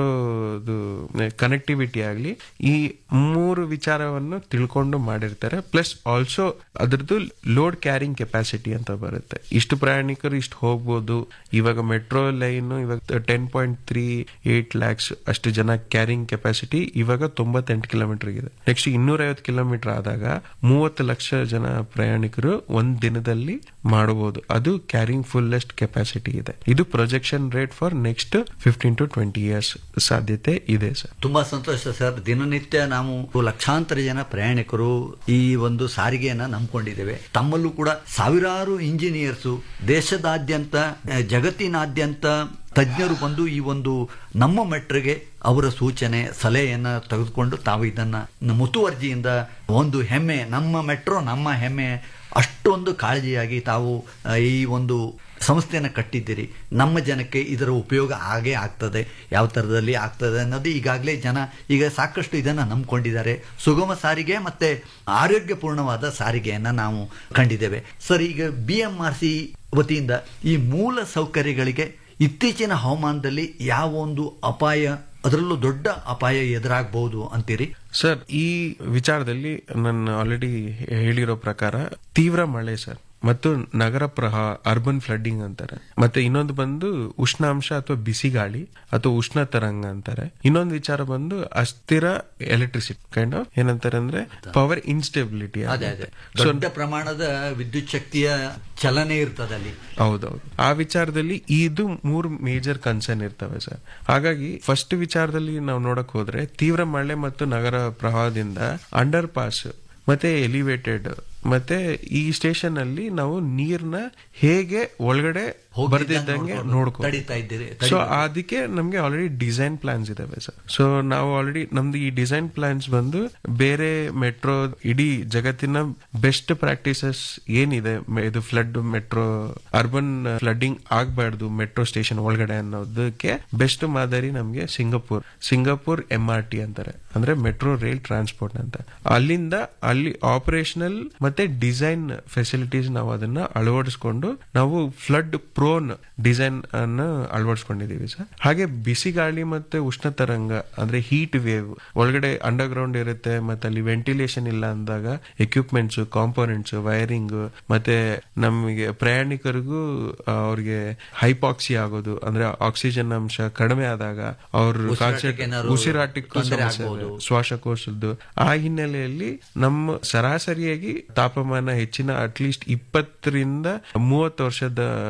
ಕನೆಕ್ಟಿವಿಟಿ ಆಗಲಿ ಈ ಮೂರು ವಿಚಾರವನ್ನು ತಿಳ್ಕೊಂಡು ಮಾಡಿರ್ತಾರೆ ಪ್ಲಸ್ ಆಲ್ಸೋ ಅದ್ರದ್ದು ಲೋಡ್ ಕ್ಯಾರಿಂಗ್ ಕೆಪಾಸಿಟಿ ಅಂತ ಬರುತ್ತೆ ಇಷ್ಟು ಪ್ರಯಾಣಿಕರು ಇಷ್ಟು ಹೋಗ್ಬೋದು ಇವಾಗ ಮೆಟ್ರೋ ಲೈನ್ ಇವಾಗ ten point three eight lakhs ಅಷ್ಟು ಜನ ಕ್ಯಾರಿಂಗ್ ಕೆಪಾಸಿಟಿ ಇವಾಗ ತೊಂಬತ್ತೆಂಟು ಕಿಲೋಮೀಟರ್ ಇದೆ ನೆಕ್ಸ್ಟ್ ಇನ್ನೂರ ಐವತ್ತು ಕಿಲೋಮೀಟರ್ ಆದಾಗ ಮೂವತ್ತು ಲಕ್ಷ ಜನ ಪ್ರಯಾಣಿಕರು ಒಂದ್ ದಿನದಲ್ಲಿ ಮಾಡಬಹುದು ಅದು ಕ್ಯಾರಿಂಗ್ ಫುಲ್ಲೆಸ್ಟ್ ಕೆಪಾಸಿಟಿ ಇದೆ ಇದು projection rate for next fifteen to twenty years ಸಾಧ್ಯತೆ ಇದೆ ಸರ್ ತುಂಬಾ ಸಂತೋಷ ಸರ್ ದಿನನಿತ್ಯ ನಾವು ಲಕ್ಷಾಂತರ ಜನ ಪ್ರಯಾಣಿಕರು ಈ ಒಂದು ಸಾರಿಗೆಯನ್ನ ನಂಬ್ಕೊಂಡಿದ್ದೇವೆ ತಮ್ಮಲ್ಲೂ ಕೂಡ ಸಾವಿರಾರು ಇಂಜಿನಿಯರ್ಸು ದೇಶದಾದ್ಯಂತ ಆ, ಜಗತ್ತಿನಾದ್ಯಂತ ತಜ್ಞರು ಬಂದು ಈ ಒಂದು ನಮ್ಮ ಮೆಟ್ರಿಗೆ ಅವರ ಸೂಚನೆ ಸಲಹೆಯನ್ನ ತೆಗೆದುಕೊಂಡು ತಾವು ಇದನ್ನ ಮುತುವರ್ಜಿಯಿಂದ ಒಂದು ಹೆಮ್ಮೆ ನಮ್ಮ ಮೆಟ್ರೋ ನಮ್ಮ ಹೆಮ್ಮೆ ಅಷ್ಟೊಂದು ಕಾಳಜಿಯಾಗಿ ತಾವು ಆ, ಈ ಒಂದು ಸಂಸ್ಥೆಯನ್ನು ಕಟ್ಟಿದ್ದೀರಿ ನಮ್ಮ ಜನಕ್ಕೆ ಇದರ ಉಪಯೋಗ ಆಗೇ ಆಗ್ತದೆ ಯಾವ ಥರದಲ್ಲಿ ಆಗ್ತದೆ ಅನ್ನೋದು ಈಗಾಗಲೇ ಜನ ಈಗ ಸಾಕಷ್ಟು ಇದನ್ನು ನಂಬ್ಕೊಂಡಿದ್ದಾರೆ ಸುಗಮ ಸಾರಿಗೆ ಮತ್ತೆ ಆರೋಗ್ಯಪೂರ್ಣವಾದ ಸಾರಿಗೆಯನ್ನು ನಾವು ಕಂಡಿದ್ದೇವೆ ಸರ್ ಈಗ ಬಿ ಎಂ ಆರ್ ಸಿ ವತಿಯಿಂದ ಈ ಮೂಲ ಸೌಕರ್ಯಗಳಿಗೆ ಇತ್ತೀಚಿನ ಹವಾಮಾನದಲ್ಲಿ ಯಾವ ಒಂದು ಅಪಾಯ ಅದರಲ್ಲೂ ದೊಡ್ಡ ಅಪಾಯ ಎದುರಾಗಬಹುದು ಅಂತೀರಿ ಸರ್ ಈ ವಿಚಾರದಲ್ಲಿ ನಾನು ಆಲ್ರೆಡಿ ಹೇಳಿರೋ ಪ್ರಕಾರ ತೀವ್ರ ಮಳೆ ಸರ್ ಮತ್ತು ನಗರ ಪ್ರಹ ಅರ್ಬನ್ ಫ್ಲಡ್ಡಿಂಗ್ ಅಂತಾರೆ ಮತ್ತೆ ಇನ್ನೊಂದು ಬಂದು ಉಷ್ಣಾಂಶ ಅಥವಾ ಬಿಸಿ ಗಾಳಿ ಅಥವಾ ಉಷ್ಣ ತರಂಗ ಅಂತಾರೆ ಇನ್ನೊಂದು ವಿಚಾರ ಬಂದು ಅಸ್ಥಿರ ಎಲೆಕ್ಟ್ರಿಸಿಟಿ ಕೈಂಡ್ ಆಫ್ ಏನಂತಾರೆ ಅಂದ್ರೆ ಪವರ್ ಇನ್ಸ್ಟೆಬಿಲಿಟಿ ಅದೇ ಅದೇ ದೊಡ್ಡ ಪ್ರಮಾಣದ ವಿದ್ಯುತ್ ಶಕ್ತಿಯ ಚಲನೆ ಇರ್ತದೆ ಅಲ್ಲಿ ಹೌದೌದು ಆ ವಿಚಾರದಲ್ಲಿ ಇದು ಮೂರು ಮೇಜರ್ ಕನ್ಸರ್ನ್ ಇರ್ತವೆ ಸರ್ ಹಾಗಾಗಿ ಫಸ್ಟ್ ವಿಚಾರದಲ್ಲಿ ನಾವು ನೋಡಕ್ ಹೋದ್ರೆ ತೀವ್ರ ಮಳೆ ಮತ್ತು ನಗರ ಪ್ರವಾಹದಿಂದ ಅಂಡರ್ ಪಾಸ್ ಮತ್ತೆ ಎಲಿವೇಟೆಡ್ ಮತ್ತೆ ಈ ಸ್ಟೇಷನ್ ಅಲ್ಲಿ ನಾವು ನೀರ್ನ ಹೇಗೆ ಒಳಗಡೆ ಹೋಗ್ದಿದ್ದಂಗೆ ಬರ್ದಿದ್ದಂಗೆ ನೋಡ್ಕೊಂಡು ನೋಡ್ಕೊ ತಡೀತಾ ಇದ್ದೀರಿ, ಸೊ ತಡೀಬೇಕು. ಅದಕ್ಕೆ ನಮ್ಗೆ ಆಲ್ರೆಡಿ ಡಿಸೈನ್ ಪ್ಲಾನ್ಸ್ ಇದಾವೆ ಸರ್ ಸೊ ನಾವು ಆಲ್ರೆಡಿ ನಮ್ದು ಈ ಡಿಸೈನ್ ಪ್ಲಾನ್ಸ್ ಬಂದು ಬೇರೆ ಮೆಟ್ರೋ ಇಡೀ ಜಗತ್ತಿನ ಬೆಸ್ಟ್ ಪ್ರಾಕ್ಟೀಸಸ್ ಏನಿದೆ ಮೆ- ಇದು ಫ್ಲಡ್ ಮೆಟ್ರೋ ಅರ್ಬನ್ ಫ್ಲಡ್ಡಿಂಗ್ ಆಗ್ಬಾರ್ದು ಮೆಟ್ರೋ ಸ್ಟೇಷನ್ ಒಳಗಡೆ ಅನ್ನೋದಕ್ಕೆ ಬೆಸ್ಟ್ ಮಾದರಿ ನಮ್ಗೆ Singapore Singapore M R T ಅಂತಾರೆ ಅಂದ್ರೆ ಮೆಟ್ರೋ ರೈಲ್ ಟ್ರಾನ್ಸ್ಪೋರ್ಟ್ ಅಂತ ಅಲ್ಲಿಂದ ಅಲ್ಲಿ ಆಪರೇಷನಲ್ ಮತ್ತೆ ಡಿಸೈನ್ ಫೆಸಿಲಿಟೀಸ್ ನಾವು ಅದನ್ನ ಅಳವಡಿಸ್ಕೊಂಡು ನಾವು ಫ್ಲಡ್ ಪ್ರೋನ್ ಡಿಸೈನ್ ಅನ್ನ ಅಳವಡಿಸ್ಕೊಂಡಿದೀವಿ ಸರ್ ಹಾಗೆ ಬಿಸಿ ಗಾಳಿ ಮತ್ತೆ ಉಷ್ಣ ತರಂಗ ಅಂದ್ರೆ ಹೀಟ್ ವೇವ್ ಒಳಗಡೆ ಅಂಡರ್ ಗ್ರೌಂಡ್ ಇರುತ್ತೆ ಮತ್ತೆ ಅಲ್ಲಿ ವೆಂಟಿಲೇಷನ್ ಇಲ್ಲ ಅಂದಾಗ ಎಕ್ವಿಪ್ಮೆಂಟ್ಸ್ ಕಾಂಪೋನೆಂಟ್ಸ್ ವೈರಿಂಗ್ ಮತ್ತೆ ನಮಗೆ ಪ್ರಯಾಣಿಕರಿಗೂ ಆ, ಅವ್ರಿಗೆ ಹೈಪಾಕ್ಸಿ ಆಗೋದು ಅಂದ್ರೆ ಆಕ್ಸಿಜನ್ ಅಂಶ ಕಡಿಮೆ ಆದಾಗ ಅವರು ಉಸಿರಾಟಕ್ಕೆ ಏನಾದ್ರು ಉಸಿರಾಟಕ್ಕೆ ತೊಂದ್ರೆ ಸಮಸ್ಯೆ ಇದೆ. ಆಗ್ಬೋದು. ಶ್ವಾಸಕೋಶದ್ದು ಆ ಹಿನ್ನೆಲೆಯಲ್ಲಿ ನಮ್ಮ ಸರಾಸರಿಯಾಗಿ ತಾಪಮಾನ ಹೆಚ್ಚಿನ ಅಟ್ಲೀಸ್ಟ್ ಇಪ್ಪತ್ತರಿಂದ ಮೂವತ್ತು ವರ್ಷದ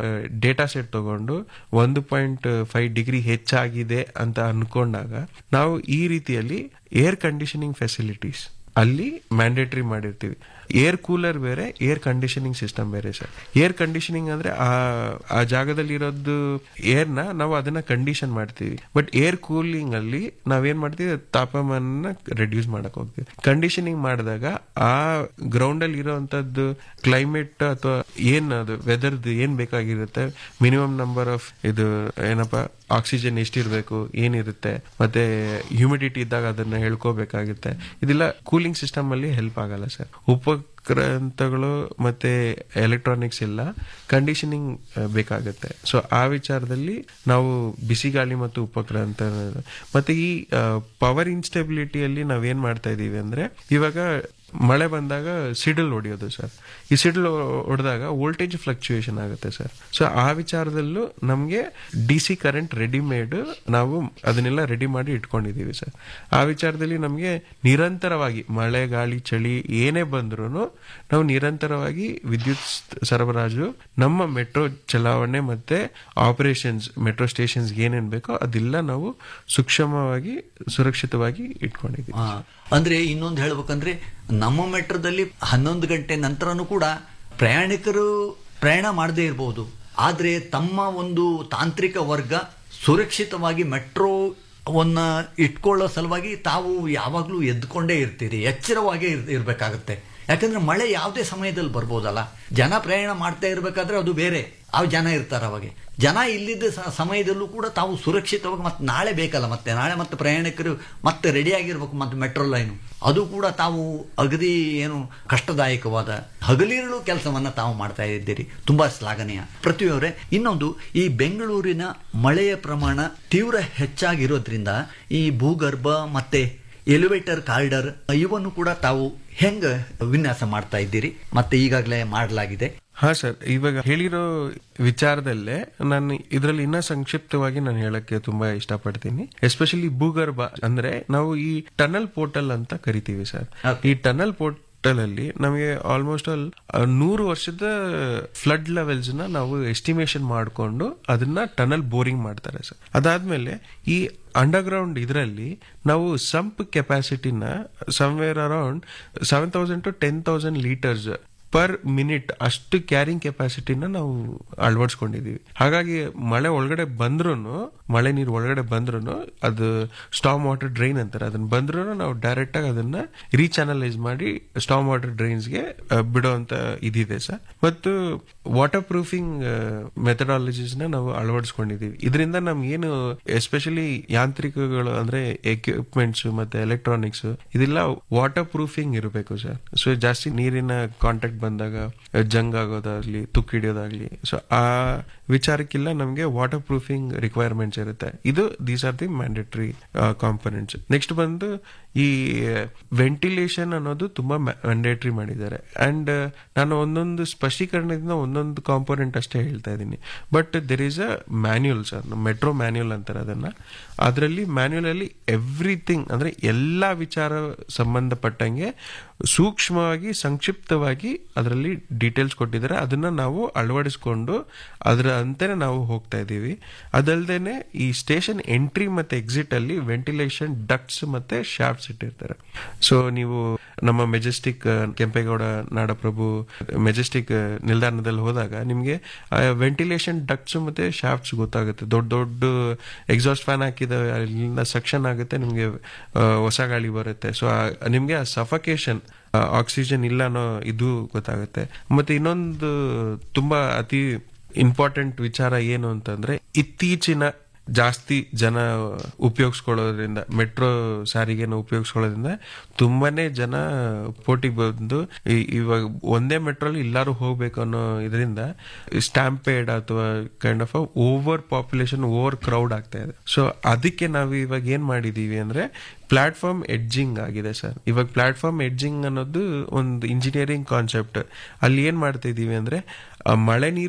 ಡೇಟಾ ಸೆಟ್ ತಗೊಂಡು ಒಂದು ಪಾಯಿಂಟ್ ಫೈವ್ ಡಿಗ್ರಿ ಹೆಚ್ಚಾಗಿದೆ ಅಂತ ಅನ್ಕೊಂಡಾಗ ನಾವು ಈ ರೀತಿಯಲ್ಲಿ ಏರ್ ಕಂಡೀಷನಿಂಗ್ ಫೆಸಿಲಿಟೀಸ್ ಅಲ್ಲಿ ಮ್ಯಾಂಡೇಟರಿ ಮಾಡಿರ್ತೀವಿ ಏರ್ ಕೂಲರ್ ಬೇರೆ ಏರ್ ಕಂಡೀಷನಿಂಗ್ ಸಿಸ್ಟಮ್ ಬೇರೆ ಸರ್ ಏರ್ ಕಂಡೀಷನಿಂಗ್ ಅಂದ್ರೆ ಆ ಆ ಜಾಗದಲ್ಲಿ ಇರೋದು ಏರ್ನ ನಾವು ಅದನ್ನ ಕಂಡೀಷನ್ ಮಾಡ್ತೀವಿ ಬಟ್ ಏರ್ ಕೂಲಿಂಗ್ ಅಲ್ಲಿ ನಾವೇನ್ ಮಾಡ್ತೀವಿ ತಾಪಮಾನ ರೆಡ್ಯೂಸ್ ಮಾಡಕ್ ಹೋಗ್ತೀವಿ ಕಂಡೀಷನಿಂಗ್ ಮಾಡಿದಾಗ ಆ ಗ್ರೌಂಡ್ ಅಲ್ಲಿ ಇರೋಂಥದ್ದು ಕ್ಲೈಮೇಟ್ ಅಥವಾ ಏನ್ ಅದು ವೆದರ್ದು ಏನ್ ಬೇಕಾಗಿರುತ್ತೆ ಮಿನಿಮಮ್ ನಂಬರ್ ಆಫ್ ಇದು ಏನಪ್ಪ ಆಕ್ಸಿಜನ್ ಎಷ್ಟಿರ್ಬೇಕು ಏನಿರುತ್ತೆ ಮತ್ತೆ ಹ್ಯೂಮಿಡಿಟಿ ಇದ್ದಾಗ ಅದನ್ನ ಹೇಳ್ಕೋಬೇಕಾಗುತ್ತೆ ಇದೆಲ್ಲ ಕೂಲಿಂಗ್ ಸಿಸ್ಟಮ್ ಅಲ್ಲಿ ಹೆಲ್ಪ್ ಆಗಲ್ಲ ಸರ್ ಉಪಕ್ರಾಂತಗಳು ಮತ್ತೆ ಎಲೆಕ್ಟ್ರಾನಿಕ್ಸ್ ಎಲ್ಲ ಕಂಡೀಷನಿಂಗ್ ಬೇಕಾಗುತ್ತೆ ಸೊ ಆ ವಿಚಾರದಲ್ಲಿ ನಾವು ಬಿಸಿ ಗಾಳಿ ಮತ್ತು ಉಪಕ್ರಾಂತ ಮತ್ತೆ ಈ ಪವರ್ ಇನ್ಸ್ಟೆಬಿಲಿಟಿಯಲ್ಲಿ ನಾವೇನ್ ಮಾಡ್ತಾ ಇದೀವಿ ಅಂದ್ರೆ ಇವಾಗ ಮಳೆ ಬಂದಾಗ ಸಿಡಲ್ ಹೊಡೆಯೋದು ಸರ್ ಈ ಸಿಡಲ್ ಹೊಡೆದಾಗ ವೋಲ್ಟೇಜ್ ಫ್ಲಕ್ಚುಯೇಷನ್ ಆಗುತ್ತೆ ಸರ್ ಸೊ ಆ ವಿಚಾರದಲ್ಲೂ ನಮಗೆ ಡಿ ಸಿ ಕರೆಂಟ್ ರೆಡಿಮೇಡ್ ನಾವು ಅದನ್ನೆಲ್ಲ ರೆಡಿ ಮಾಡಿ ಇಟ್ಕೊಂಡಿದೀವಿ ಸರ್ ಆ ವಿಚಾರದಲ್ಲಿ ನಮಗೆ ನಿರಂತರವಾಗಿ ಮಳೆ ಗಾಳಿ ಚಳಿ ಏನೇ ಬಂದ್ರೂ ನಾವು ನಿರಂತರವಾಗಿ ವಿದ್ಯುತ್ ಸರಬರಾಜು ನಮ್ಮ ಮೆಟ್ರೋ ಚಲಾವಣೆ ಮತ್ತೆ ಆಪರೇಷನ್ಸ್ ಮೆಟ್ರೋ ಸ್ಟೇಷನ್ಸ್ ಏನೇನ್ ಬೇಕೋ ಅದೆಲ್ಲ ನಾವು ಸೂಕ್ಷ್ಮವಾಗಿ ಸುರಕ್ಷಿತವಾಗಿ ಇಟ್ಕೊಂಡಿದ್ದೀವಿ ಆ, ಅಂದ್ರೆ ಇನ್ನೊಂದು ಹೇಳ್ಬೇಕಂದ್ರೆ ನಮ್ಮ ಮೆಟ್ರೋದಲ್ಲಿ ಹನ್ನೊಂದು ಗಂಟೆ ನಂತರನೂ ಕೂಡ ಪ್ರಯಾಣಿಕರು ಪ್ರಯಾಣ ಮಾಡದೇ ಇರಬಹುದು ಆದ್ರೆ ತಮ್ಮ ಒಂದು ತಾಂತ್ರಿಕ ವರ್ಗ ಸುರಕ್ಷಿತವಾಗಿ ಮೆಟ್ರೋವನ್ನ ಇಟ್ಕೊಳ್ಳೋ ಸಲುವಾಗಿ ತಾವು ಯಾವಾಗಲೂ ಎದ್ಕೊಂಡೇ ಇರ್ತೀರಿ ಎಚ್ಚರವಾಗೇ ಇರ್- ಇರ್ಬೇಕಾಗತ್ತೆ ಯಾಕಂದ್ರೆ ಮಳೆ ಯಾವುದೇ ಸಮಯದಲ್ಲಿ ಬರ್ಬೋದಲ್ಲ ಜನ ಪ್ರಯಾಣ ಮಾಡ್ತಾ ಇರ್ಬೇಕಾದ್ರೆ ಅದು ಬೇರೆ ಆ ಜನ ಇರ್ತಾರೆ ಅವಾಗೆ ಜನ ಇಲ್ಲಿದ್ದ ಸ- ಸಮಯದಲ್ಲೂ ಕೂಡ ತಾವು ಸುರಕ್ಷಿತವಾಗಿ ಮತ್ತೆ ನಾಳೆ ಬೇಕಲ್ಲ ಮತ್ತೆ ನಾಳೆ ಮತ್ತೆ ಪ್ರಯಾಣಿಕರು ಮತ್ತೆ ರೆಡಿ ಆಗಿರ್ಬೇಕು ಮತ್ತೆ ಮೆಟ್ರೋ ಲೈನು ಅದು ಕೂಡ ತಾವು ಅಗದಿ ಏನು ಕಷ್ಟದಾಯಕವಾದ ಹಗಲಿರುಳು ಕೆಲಸವನ್ನ ತಾವು ಮಾಡ್ತಾ ಇದ್ದೀರಿ ತುಂಬಾ ಶ್ಲಾಘನೀಯ ಪೃಥ್ವಿಯವರೇ ಇನ್ನೊಂದು ಈ ಬೆಂಗಳೂರಿನ ಮಳೆಯ ಪ್ರಮಾಣ ತೀವ್ರ ಹೆಚ್ಚಾಗಿರೋದ್ರಿಂದ ಈ ಭೂಗರ್ಭ ಮತ್ತೆ ಎಲಿವೇಟರ್ ಕಾರಿಡರ್ ಇವನ್ನು ಕೂಡ ತಾವು ಹೆಂಗ ವಿನ್ಯಾಸ ಮಾಡ್ತಾ ಇದ್ದೀರಿ ಮತ್ತೆ ಈಗಾಗಲೇ ಮಾಡಲಾಗಿದೆ ಹಾ ಸರ್ ಇವಾಗ ಹೇಳಿರೋ ವಿಚಾರದಲ್ಲೇ ನಾನು ಇದರಲ್ಲಿ ಇನ್ನ ಸಂಕ್ಷಿಪ್ತವಾಗಿ ನಾನು ಹೇಳಕ್ಕೆ ತುಂಬಾ ಇಷ್ಟಪಡ್ತೀನಿ ಎಸ್ಪೆಷಲಿ ಭೂಗರ್ಭ ಅಂದ್ರೆ ನಾವು ಈ ಟನಲ್ ಪೋರ್ಟಲ್ ಅಂತ ಕರಿತೀವಿ ಸರ್ ಈ ಟನಲ್ ಪೋರ್ಟಲ್ ಅಲ್ಲಿ ನಮಗೆ ಆಲ್ಮೋಸ್ಟ್ ಆಲ್ ನೂರು ವರ್ಷದ ಫ್ಲಡ್ ಲೆವೆಲ್ಸ್ ನ ನಾವು ಎಸ್ಟಿಮೇಶನ್ ಮಾಡಿಕೊಂಡು ಅದನ್ನ ಟನಲ್ ಬೋರಿಂಗ್ ಮಾಡ್ತಾರೆ ಸರ್ ಅದಾದ್ಮೇಲೆ ಈ ಅಂಡರ್ಗ್ರೌಂಡ್ ಇದರಲ್ಲಿ ನಾವು ಸಂಪ್ ಕೆಪಾಸಿಟಿನ somewhere around seven thousand to ten thousand litres per minute ಅಷ್ಟು ಕ್ಯಾರಿಂಗ್ ಕೆಪಾಸಿಟಿನ ನಾವು ಅಳವಡಿಸ್ಕೊಂಡಿದೀವಿ ಹಾಗಾಗಿ ಮಳೆ ಒಳಗಡೆ ಬಂದ್ರೂ ಮಳೆ ನೀರು ಒಳಗಡೆ ಬಂದ್ರೂ ಅದು ಸ್ಟಾಮ್ ವಾಟರ್ ಡ್ರೈನ್ ಅಂತಾರೆ ಅದನ್ನ ಬಂದ್ರೂ ನಾವು ಡೈರೆಕ್ಟ್ ಆಗಿ ಅದನ್ನ ರೀಚಾನಲೈಸ್ ಮಾಡಿ ಸ್ಟಾಮ್ ವಾಟರ್ ಡ್ರೈನ್ಸ್ಗೆ ಬಿಡುವಂತ ಇದಿದೆ ಸರ್ ಮತ್ತು ವಾಟರ್ ಪ್ರೂಫಿಂಗ್ ಮೆಥಡಾಲಜೀಸ್ ನ ನಾವು ಅಳವಡಿಸ್ಕೊಂಡಿದೀವಿ ಇದರಿಂದ ನಮ್ಗೆ ಏನು ಎಸ್ಪೆಷಲಿ ಯಾಂತ್ರಿಕಗಳು ಅಂದ್ರೆ ಎಕ್ವಿಪ್ಮೆಂಟ್ಸ್ ಮತ್ತೆ ಎಲೆಕ್ಟ್ರಾನಿಕ್ಸ್ ಇದೆಲ್ಲ ವಾಟರ್ ಪ್ರೂಫಿಂಗ್ ಇರಬೇಕು ಸರ್ ಸೊ ಜಾಸ್ತಿ ನೀರಿನ ಕಾಂಟ್ಯಾಕ್ಟ್ ಬಂದಾಗ ಜಂಗ್ ಆಗೋದಾಗ್ಲಿ ತುಕ್ಕು ಹಿಡಿಯೋದಾಗ್ಲಿ ಸೊ ಆ ವಿಚಾರಕ್ಕೆಲ್ಲ ನಮಗೆ ವಾಟರ್ ಪ್ರೂಫಿಂಗ್ ರಿಕ್ವೈರ್ಮೆಂಟ್ಸ್ ಇರುತ್ತೆ ಇದು these are the mandatory components next ಬಂದು ಈ ವೆಂಟಿಲೇಷನ್ ಅನ್ನೋದು ತುಂಬಾ ಮ್ಯಾಂಡೇಟರಿ ಮಾಡಿದ್ದಾರೆ ಅಂಡ್ ನಾನು ಒಂದೊಂದು ಸ್ಪಷ್ಟೀಕರಣದಿಂದ ಒಂದೊಂದು ಕಾಂಪೊನೆಂಟ್ ಅಷ್ಟೇ ಹೇಳ್ತಾ ಇದ್ದೀನಿ but there is a manual sir metro manual ಅಂತಾರೆ ಅದನ್ನ ಅದರಲ್ಲಿ ಮ್ಯಾನ್ಯುಯಲ್ ಅಲ್ಲಿ ಎವ್ರಿಥಿಂಗ್ ಅಂದ್ರೆ ಎಲ್ಲಾ ವಿಚಾರ ಸಂಬಂಧಪಟ್ಟಂಗೆ ಸೂಕ್ಷ್ಮವಾಗಿ ಸಂಕ್ಷಿಪ್ತವಾಗಿ ಅದರಲ್ಲಿ ಡೀಟೇಲ್ಸ್ ಕೊಟ್ಟಿದ್ದಾರೆ ಅದನ್ನ ನಾವು ಅಳವಡಿಸ್ಕೊಂಡು ಅದರ ಅಂತೆನೆ ನಾವು ಹೋಗ್ತಾ ಇದ್ದೀವಿ ಅದಲ್ದೇನೆ ಈ ಸ್ಟೇಷನ್ ಎಂಟ್ರಿ ಮತ್ತೆ ಎಕ್ಸಿಟ್ ಅಲ್ಲಿ ವೆಂಟಿಲೇಷನ್ ಡಕ್ಟ್ಸ್ ಮತ್ತೆ ಶಾಫ್ಟ್ಸ್ ಇಟ್ಟಿರ್ತಾರೆ ಸೊ ನೀವು ನಮ್ಮ ಮೆಜೆಸ್ಟಿಕ್ ಕೆಂಪೇಗೌಡ ನಾಡಪ್ರಭು ಮೆಜೆಸ್ಟಿಕ್ ನಿಲ್ದಾಣದಲ್ಲಿ ಹೋದಾಗ ನಿಮ್ಗೆ ವೆಂಟಿಲೇಷನ್ ಡಕ್ಟ್ಸ್ ಮತ್ತೆ ಶಾಫ್ಟ್ಸ್ ಗೊತ್ತಾಗುತ್ತೆ ದೊಡ್ಡ ದೊಡ್ಡ ಎಕ್ಸಾಸ್ಟ್ ಫ್ಯಾನ್ ಹಾಕಿದಾವೆ ಅಲ್ಲಿಂದ ಸಕ್ಷನ್ ಆಗುತ್ತೆ ನಿಮ್ಗೆ ಆ, ಹೊಸ ಗಾಳಿ ಬರುತ್ತೆ ಸೊ ನಿಮ್ಗೆ ಆ ಸಫಕೇಶನ್ ಆಕ್ಸಿಜನ್ ಇಲ್ಲ ಅನ್ನೋ ಇದು ಗೊತ್ತಾಗುತ್ತೆ ಮತ್ತೆ ಇನ್ನೊಂದು ತುಂಬಾ ಅತಿ ಇಂಪಾರ್ಟೆಂಟ್ ವಿಚಾರ ಏನು ಅಂತಂದ್ರೆ ಇತ್ತೀಚಿನ ಜಾಸ್ತಿ ಜನ ಉಪಯೋಗಿಸ್ಕೊಳ್ಳೋದ್ರಿಂದ ಮೆಟ್ರೋ ಸಾರಿಗೆನ ಉಪಯೋಗಿಸ್ಕೊಳ್ಳೋದ್ರಿಂದ ತುಂಬಾನೇ ಜನ ಪೋಟಿಗೆ ಬಂದು ಈ- ಇವಾಗ ಒಂದೇ ಮೆಟ್ರೋಲಿ ಎಲ್ಲಾರು ಹೋಗ್ಬೇಕು ಅನ್ನೋ ಇದರಿಂದ ಸ್ಟ್ಯಾಂಪೇಡ್ ಅಥವಾ kind of over population over crowd ಆಗ್ತಾ ಇದೆ ಸೊ ಅದಕ್ಕೆ ನಾವು ಇವಾಗ ಏನ್ ಮಾಡಿದೀವಿ ಅಂದ್ರೆ ಪ್ಲಾಟ್ಫಾರ್ಮ್ ಎಡ್ಜಿಂಗ್ ಆಗಿದೆ ಸರ್ ಇವಾಗ ಪ್ಲಾಟ್ಫಾರ್ಮ್ ಎಡ್ಜಿಂಗ್ ಅನ್ನೋದು ಒಂದು ಇಂಜಿನಿಯರಿಂಗ್ ಕಾನ್ಸೆಪ್ಟ್ ಅಲ್ಲಿ ಏನ್ ಮಾಡ್ತಾ ಇದೀವಿ ಅಂದ್ರೆ ಆ ಮಳೆ ನೀರು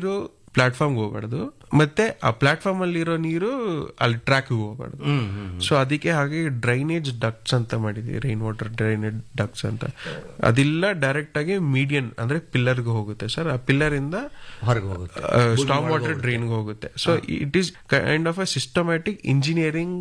ಪ್ಲಾಟ್ಫಾರ್ಮ್ ಹೋಗ್ಬಾರ್ದು ಮತ್ತೆ ಆ ಪ್ಲಾಟ್ಫಾರ್ಮ್ ಅಲ್ಲಿ ಇರೋ ನೀರು ಅಲ್ಲಿ ಟ್ರ್ಯಾಕ್ ಹೋಗ್ಬಾರ್ದು ಸೊ ಅದಕ್ಕೆ ಹಾಗೆ ಡ್ರೈನೇಜ್ ಡಕ್ಟ್ಸ್ ಅಂತ ಮಾಡಿದ್ವಿ ರೈನ್ ವಾಟರ್ ಡ್ರೈನೇಜ್ ಡಕ್ಟ್ಸ್ ಅಂತ ಅದಿಲ್ಲ ಡೈರೆಕ್ಟ್ ಆಗಿ ಮೀಡಿಯನ್ ಅಂದ್ರೆ ಪಿಲ್ಲರ್ಗೆ ಹೋಗುತ್ತೆ ಸರ್ ಆ ಪಿಲ್ಲರ್ ಇಂದ ಹೊರಗೆ ಹೋಗುತ್ತೆ ಸ್ಟಾಮ್ ವಾಟರ್ ಡ್ರೈನ್ ಹೋಗುತ್ತೆ so it is kind of a systematic engineering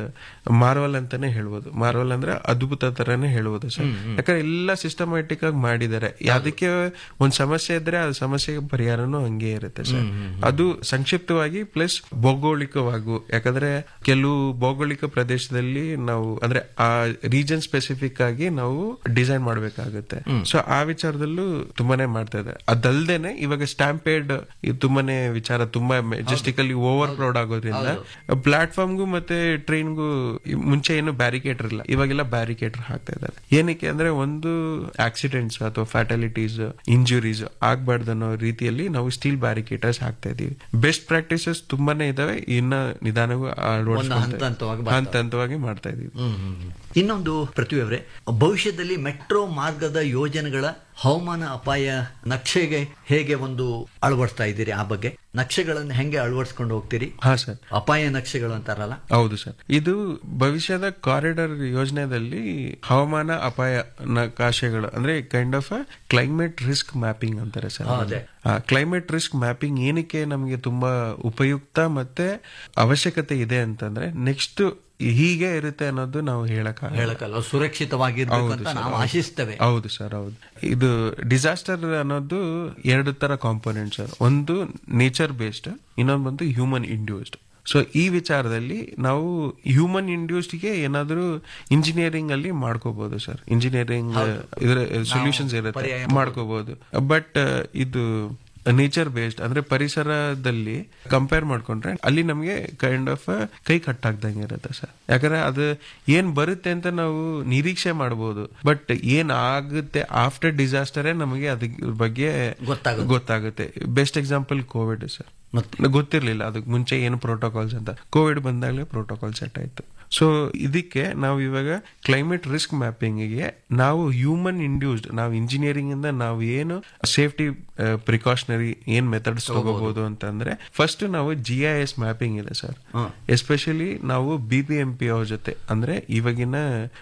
marvel ಅಂತಾನೆ ಹೇಳ್ಬೋದು ಮಾರ್ವಲ್ ಅಂದ್ರೆ ಅದ್ಭುತ ತರನೇ ಹೇಳ್ಬೋದು ಸರ್ ಯಾಕಂದ್ರೆ ಎಲ್ಲ ಸಿಸ್ಟಮ್ಯಾಟಿಕ್ ಆಗಿ ಮಾಡಿದ್ದಾರೆ ಅದಕ್ಕೆ ಒಂದ್ ಸಮಸ್ಯೆ ಇದ್ರೆ ಆ ಸಮಸ್ಯೆಗೆ ಪರಿಹಾರನೂ ಹಂಗೆ ಇರುತ್ತೆ ಸರ್ ಅದು ಸಂಕ್ಷಿಪ್ತವಾಗಿ ಪ್ಲಸ್ ಭೌಗೋಳಿಕವಾಗು ಯಾಕಂದ್ರೆ ಕೆಲವು ಭೌಗೋಳಿಕ ಪ್ರದೇಶದಲ್ಲಿ ನಾವು ಅಂದ್ರೆ ಆ ರೀಜನ್ ಸ್ಪೆಸಿಫಿಕ್ ಆಗಿ ನಾವು ಡಿಸೈನ್ ಮಾಡ್ಬೇಕಾಗುತ್ತೆ ಸೊ ಆ ವಿಚಾರದಲ್ಲೂ ತುಂಬಾನೇ ಮಾಡ್ತಾ ಇದೆ ಅದಲ್ದೇನೆ ಇವಾಗ ಸ್ಟ್ಯಾಂಪೇಡ್ ತುಂಬಾನೇ ವಿಚಾರ ತುಂಬಾ ಮೆಜೆಸ್ಟಿಕಲಿ ಓವರ್ ಕ್ರೌಡ್ ಆಗೋದ್ರಿಂದ ಪ್ಲಾಟ್ಫಾರ್ಮ್ಗೂ ಮತ್ತೆ ಟ್ರೈನ್ಗೂ ಮುಂಚೆ ಏನು ಬ್ಯಾರಿಕೇಟರ್ ಇಲ್ಲ ಇವಾಗೆಲ್ಲ ಬ್ಯಾರಿಕೇಟರ್ ಹಾಕ್ತಾ ಇದ್ದಾರೆ ಏನಕ್ಕೆ ಅಂದ್ರೆ ಒಂದು ಆಕ್ಸಿಡೆಂಟ್ಸ್ ಅಥವಾ ಫ್ಯಾಟಲಿಟೀಸ್ ಇಂಜುರೀಸ್ ಆಗ್ಬಾರ್ದು ಅನ್ನೋ ರೀತಿಯಲ್ಲಿ ನಾವು ಸ್ಟೀಲ್ ಬ್ಯಾರಿಕೇಟರ್ಸ್ ಹಾಕ್ತಾ ಇದೀವಿ ಬೆಸ್ಟ್ ಪ್ರಾಕ್ಟೀಸಸ್ ತುಂಬಾನೇ ಇದಾವೆ ಇನ್ನ ನಿಧಾನಗೂ ಒಂದು ಹಂತ ಹಂತವಾಗಿ ಬರ್ತಾವೆ. ಹಂತ ಹಂತವಾಗಿ ಮಾಡ್ತಾ ಇದೀವಿ ಇನ್ನೊಂದು ಪೃಥ್ವಿಯವರೇ ಭವಿಷ್ಯದಲ್ಲಿ ಮೆಟ್ರೋ ಮಾರ್ಗದ ಯೋಜನೆಗಳ ಹವಾಮಾನ ಅಪಾಯ ನಕ್ಷೆಗೆ ಹೇಗೆ ಒಂದು ಅಳವಡಿಸ್ತಾ ಇದ್ದೀರಿ ಆ ಬಗ್ಗೆ ನಕ್ಷೆಗಳನ್ನು ಹೆಂಗೆ ಅಳವಡಿಸ್ಕೊಂಡು ಹೋಗ್ತೀರಿ ಹಾ ಸರ್ ಅಪಾಯ ನಕ್ಷೆಗಳು ಅಂತಾರಲ್ಲ ಹೌದು ಸರ್ ಇದು ಭವಿಷ್ಯದ ಕಾರಿಡಾರ್ ಯೋಜನೆಯಲ್ಲಿ ಹವಾಮಾನ ಅಪಾಯ ನಕಾಶೆಗಳು ಅಂದ್ರೆ kind of climate risk mapping ಅಂತಾರೆ ಸರ್ ಅದೇ. ಕ್ಲೈಮೇಟ್ ರಿಸ್ಕ್ ಮ್ಯಾಪಿಂಗ್ ಏನಕ್ಕೆ ನಮಗೆ ತುಂಬಾ ಉಪಯುಕ್ತ ಮತ್ತೆ ಅವಶ್ಯಕತೆ ಇದೆ ಅಂತಂದ್ರೆ ನೆಕ್ಸ್ಟ್ ಹೀಗೆ ಇರುತ್ತೆ ಅನ್ನೋದು ನಾವು ಹೇಳಕ್ ಹೇಳಕ್ಕಲ್ಲ ಸುರಕ್ಷಿತವಾಗಿರ್ಬೇಕು ಅಂತ ನಾವು ಆಶಿಸ್ತೇವೆ ಹೌದು ಸರ್ ಹೌದು ಇದು ಡಿಸಾಸ್ಟರ್ ಅನ್ನೋದು ಎರಡು ತರ ಕಾಂಪೋನೆಂಟ್ ಸರ್ ಒಂದು ನೇಚರ್ ಬೇಸ್ಡ್ ಇನ್ನೊಂದು ಬಂದು ಹ್ಯೂಮನ್ ಇಂಡ್ಯೂಸ್ಡ್ ಸೊ ಈ ವಿಚಾರದಲ್ಲಿ ನಾವು ಹ್ಯೂಮನ್ ಇಂಡ್ಯೂಸ್ಡ್ಗೆ ಏನಾದರೂ ಇಂಜಿನಿಯರಿಂಗ್ ಅಲ್ಲಿ ಮಾಡ್ಕೋಬಹುದು ಸರ್ ಇಂಜಿನಿಯರಿಂಗ್ ಇದರ ಸೊಲ್ಯೂಷನ್ಸ್ ಇರುತ್ತೆ ಪರ್ಯಾಯ ಮಾಡ್ಕೋಬಹುದು ಬಟ್ ಇದು ನೇಚರ್ ಬೇಸ್ಡ್ ಅಂದ್ರೆ ಪರಿಸರದಲ್ಲಿ ಕಂಪೇರ್ ಮಾಡ್ಕೊಂಡ್ರೆ ಅಲ್ಲಿ ನಮಗೆ ಕೈಂಡ್ ಆಫ್ ಕೈ ಕಟ್ಟಾಗ್ದಂಗೆ ಇರುತ್ತೆ ಸರ್ ಯಾಕಂದ್ರೆ ಅದು ಏನ್ ಬರುತ್ತೆ ಅಂತ ನಾವು ನಿರೀಕ್ಷೆ ಮಾಡಬಹುದು ಬಟ್ ಏನ್ ಆಗುತ್ತೆ ಆಫ್ಟರ್ ಡಿಸಾಸ್ಟರೇ ನಮಗೆ ಅದ್ರ ಬಗ್ಗೆ ಗೊತ್ತಾಗುತ್ತೆ. ಗೊತ್ತಾಗುತ್ತೆ ಬೆಸ್ಟ್ ಎಕ್ಸಾಂಪಲ್ ಕೋವಿಡ್ ಸರ್ ಗೊತ್ತಿರ್ಲಿಲ್ಲ ಅದಕ್ಕೆ ಮುಂಚೆ ಏನು ಪ್ರೋಟೋಕಾಲ್ಸ್ ಅಂತ ಕೋವಿಡ್ ಬಂದಾಗಲೇ ಪ್ರೋಟೋಕಾಲ್ ಸೆಟ್ ಆಯ್ತು ಸೊ ಇದಕ್ಕೆ ನಾವು ಇವಾಗ ಕ್ಲೈಮೇಟ್ ರಿಸ್ಕ್ ಮ್ಯಾಪಿಂಗ್ಗೆ ನಾವು ಹ್ಯೂಮನ್ ಇಂಡ್ಯೂಸ್ಡ್ ನಾವು ಇಂಜಿನಿಯರಿಂಗ್ ಇಂದ ನಾವು ಏನು ಸೇಫ್ಟಿ ಪ್ರಿಕಾಷನರಿ ಏನ್ ಮೆಥಡ್ಸ್ ತಗೋಬಹುದು ಅಂತಂದ್ರೆ ಫಸ್ಟ್ ನಾವು ಜಿ ಐ ಎಸ್ ಮ್ಯಾಪಿಂಗ್ ಇದೆ ಸರ್ ಎಸ್ಪೆಷಲಿ ನಾವು ಬಿ ಬಿ ಎಂ ಪಿ ಅವ್ರ ಜೊತೆ ಅಂದ್ರೆ ಇವಾಗಿನ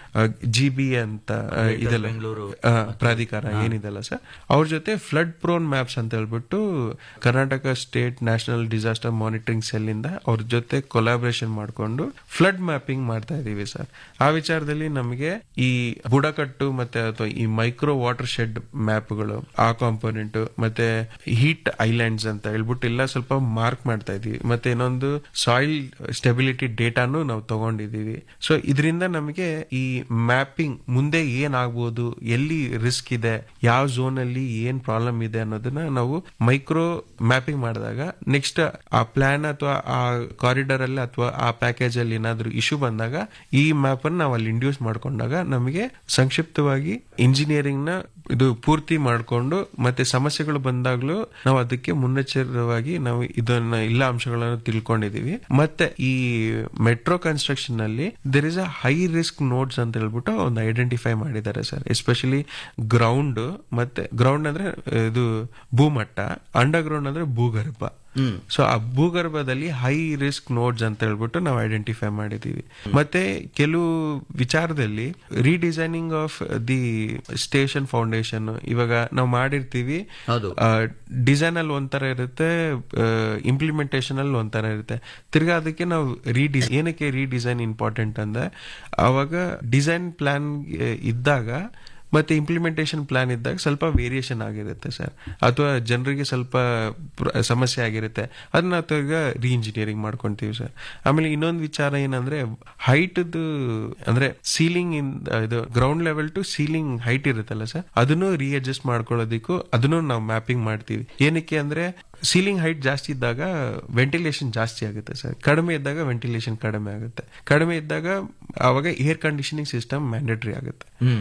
ಜಿ ಬಿ ಅಂತ ಆ, ಇದೆಲ್ಲ ಬೆಂಗಳೂರು ಆ, ಪ್ರಾಧಿಕಾರ ಏನಿದೆಲ್ಲ ಸರ್ ಅವ್ರ ಜೊತೆ ಫ್ಲಡ್ ಪ್ರೋನ್ ಮ್ಯಾಪ್ಸ್ ಅಂತ ಹೇಳ್ಬಿಟ್ಟು Karnataka state national disaster monitoring cell ಇಂದ ಅವ್ರ ಜೊತೆ ಕೊಲಾಬ್ರೇಷನ್ ಮಾಡ್ಕೊಂಡು ಫ್ಲಡ್ ಮ್ಯಾಪಿಂಗ್ ಮಾಡ್ತಾ ಇದೀವಿ ಸರ್ ಆ ವಿಚಾರದಲ್ಲಿ ನಮಗೆ ಈ ಬುಡಕಟ್ಟು ಮತ್ತೆ ಅಥವಾ ಈ ಮೈಕ್ರೋ ವಾಟರ್ ಶೆಡ್ ಮ್ಯಾಪ್ಗಳು ಆ ಕಾಂಪೋನೆಂಟ್ ಮತ್ತೆ ಹೀಟ್ ಐಲ್ಯಾಂಡ್ಸ್ ಅಂತ ಹೇಳ್ಬಿಟ್ಟು ಎಲ್ಲ ಸ್ವಲ್ಪ ಮಾರ್ಕ್ ಮಾಡ್ತಾ ಇದೀವಿ ಮತ್ತೆ ಇನ್ನೊಂದು ಸಾಯಿಲ್ ಸ್ಟೆಬಿಲಿಟಿ ಡೇಟಾನು ನಾವು ತಗೊಂಡಿದೀವಿ ಸೊ ಇದರಿಂದ ನಮಗೆ ಈ ಮ್ಯಾಪಿಂಗ್ ಮುಂದೆ ಏನಾಗ್ಬೋದು ಎಲ್ಲಿ ರಿಸ್ಕ್ ಇದೆ ಯಾವ ಝೋನ್ ಅಲ್ಲಿ ಏನ್ ಪ್ರಾಬ್ಲಮ್ ಇದೆ ಅನ್ನೋದನ್ನ ನಾವು ಮೈಕ್ರೋ ಮ್ಯಾಪಿಂಗ್ ಮಾಡಿದಾಗ ನೆಕ್ಸ್ಟ್ ಆ ಪ್ಲಾನ್ ಅಥವಾ ಆ ಕಾರಿಡಾರ್ ಅಲ್ಲಿ ಅಥವಾ ಆ ಪ್ಯಾಕೇಜ್ ಅಲ್ಲಿ ಏನಾದ್ರೂ ಇಶ್ಯೂ ಬಂದಾಗ ಈ ಮ್ಯಾಪ್ ಅನ್ನು ನಾವು ಅಲ್ಲಿ ಇಂಡ್ಯೂಸ್ ಮಾಡ್ಕೊಂಡಾಗ ನಮಗೆ ಸಂಕ್ಷಿಪ್ತವಾಗಿ ಇಂಜಿನಿಯರಿಂಗ್ ನ ಇದು ಪೂರ್ತಿ ಮಾಡಿಕೊಂಡು ಮತ್ತೆ ಸಮಸ್ಯೆಗಳು ಬಂದಾಗ್ಲೂ ನಾವು ಅದಕ್ಕೆ ಮುನ್ನೆಚ್ಚರವಾಗಿ ನಾವು ಇದನ್ನ ಎಲ್ಲ ಅಂಶಗಳನ್ನು ತಿಳ್ಕೊಂಡಿದೀವಿ ಮತ್ತೆ ಈ ಮೆಟ್ರೋ ಕನ್ಸ್ಟ್ರಕ್ಷನ್ ನಲ್ಲಿ there is a high risk nodes ಅಂತ ಹೇಳ್ಬಿಟ್ಟು ಒಂದು ಐಡೆಂಟಿಫೈ ಮಾಡಿದ್ದಾರೆ ಸರ್ ಎಸ್ಪೆಷಲಿ ಗ್ರೌಂಡ್ ಮತ್ತೆ ಗ್ರೌಂಡ್ ಅಂದ್ರೆ ಇದು ಭೂಮಟ್ಟ ಅಂಡರ್ ಗ್ರೌಂಡ್ ಅಂದ್ರೆ ಭೂಗರ್ಭ ಸೊ ಆ ಭೂಗರ್ಭದಲ್ಲಿ ಹೈ ರಿಸ್ಕ್ ನೋಡ್ಸ್ ಅಂತ ಹೇಳ್ಬಿಟ್ಟು ನಾವು ಐಡೆಂಟಿಫೈ ಮಾಡಿದೀವಿ ಮತ್ತೆ ಕೆಲವು ವಿಚಾರದಲ್ಲಿ redesigning of the station foundation ಇವಾಗ ನಾವು ಮಾಡಿರ್ತೀವಿ ಹೌದು. ಡಿಸೈನ್ ಅಲ್ಲಿ ಒಂಥರ ಇರುತ್ತೆ ಇಂಪ್ಲಿಮೆಂಟೇಷನ್ ಅಲ್ಲಿ ಒಂಥರ ಇರುತ್ತೆ ತಿರ್ಗಾ ಅದಕ್ಕೆ ನಾವು ರೀಡಿ ಏನಕ್ಕೆ ರೀಡಿಸೈನ್ ಇಂಪಾರ್ಟೆಂಟ್ ಅಂದ್ರೆ ಅವಾಗ ಡಿಸೈನ್ ಪ್ಲಾನ್ ಇದ್ದಾಗ ಮತ್ತೆ ಇಂಪ್ಲಿಮೆಂಟೇಷನ್ ಪ್ಲಾನ್ ಇದ್ದಾಗ ಸ್ವಲ್ಪ ವೇರಿಯೇಷನ್ ಆಗಿರುತ್ತೆ ಸರ್ ಅಥವಾ ಜನರಿಗೆ ಸ್ವಲ್ಪ ಪ್ರ- ಸಮಸ್ಯೆ ಆಗಿರುತ್ತೆ ಅದನ್ನ ನಾವು ಈಗ ರೀ ಇಂಜಿನಿಯರಿಂಗ್ ಮಾಡ್ಕೊಂತೀವಿ ಸರ್ ಆಮೇಲೆ ಇನ್ನೊಂದು ವಿಚಾರ ಏನಂದ್ರೆ ಹೈಟ್ ಅಂದ್ರೆ ಸೀಲಿಂಗ್ ಇನ್ ಇದು ground level to ceiling height ಇರುತ್ತಲ್ಲ ಸರ್ ಅದನ್ನು ರೀಅಡ್ಜಸ್ಟ್ ಮಾಡ್ಕೊಳ್ಳೋದಕ್ಕೂ ಅದನ್ನು ನಾವು ಮ್ಯಾಪಿಂಗ್ ಮಾಡ್ತೀವಿ ಏನಕ್ಕೆ ಅಂದ್ರೆ ಸೀಲಿಂಗ್ ಹೈಟ್ ಜಾಸ್ತಿ ಇದ್ದಾಗ ವೆಂಟಿಲೇಷನ್ ಜಾಸ್ತಿ ಆಗುತ್ತೆ ಸರ್ ಕಡಿಮೆ ಇದ್ದಾಗ ವೆಂಟಿಲೇಷನ್ ಕಡಿಮೆ ಆಗುತ್ತೆ ಕಡಿಮೆ ಇದ್ದಾಗ ಅವಾಗ ಏರ್ ಕಂಡೀಷನಿಂಗ್ ಸಿಸ್ಟಮ್ ಮ್ಯಾಂಡೇಟರಿ ಆಗುತ್ತೆ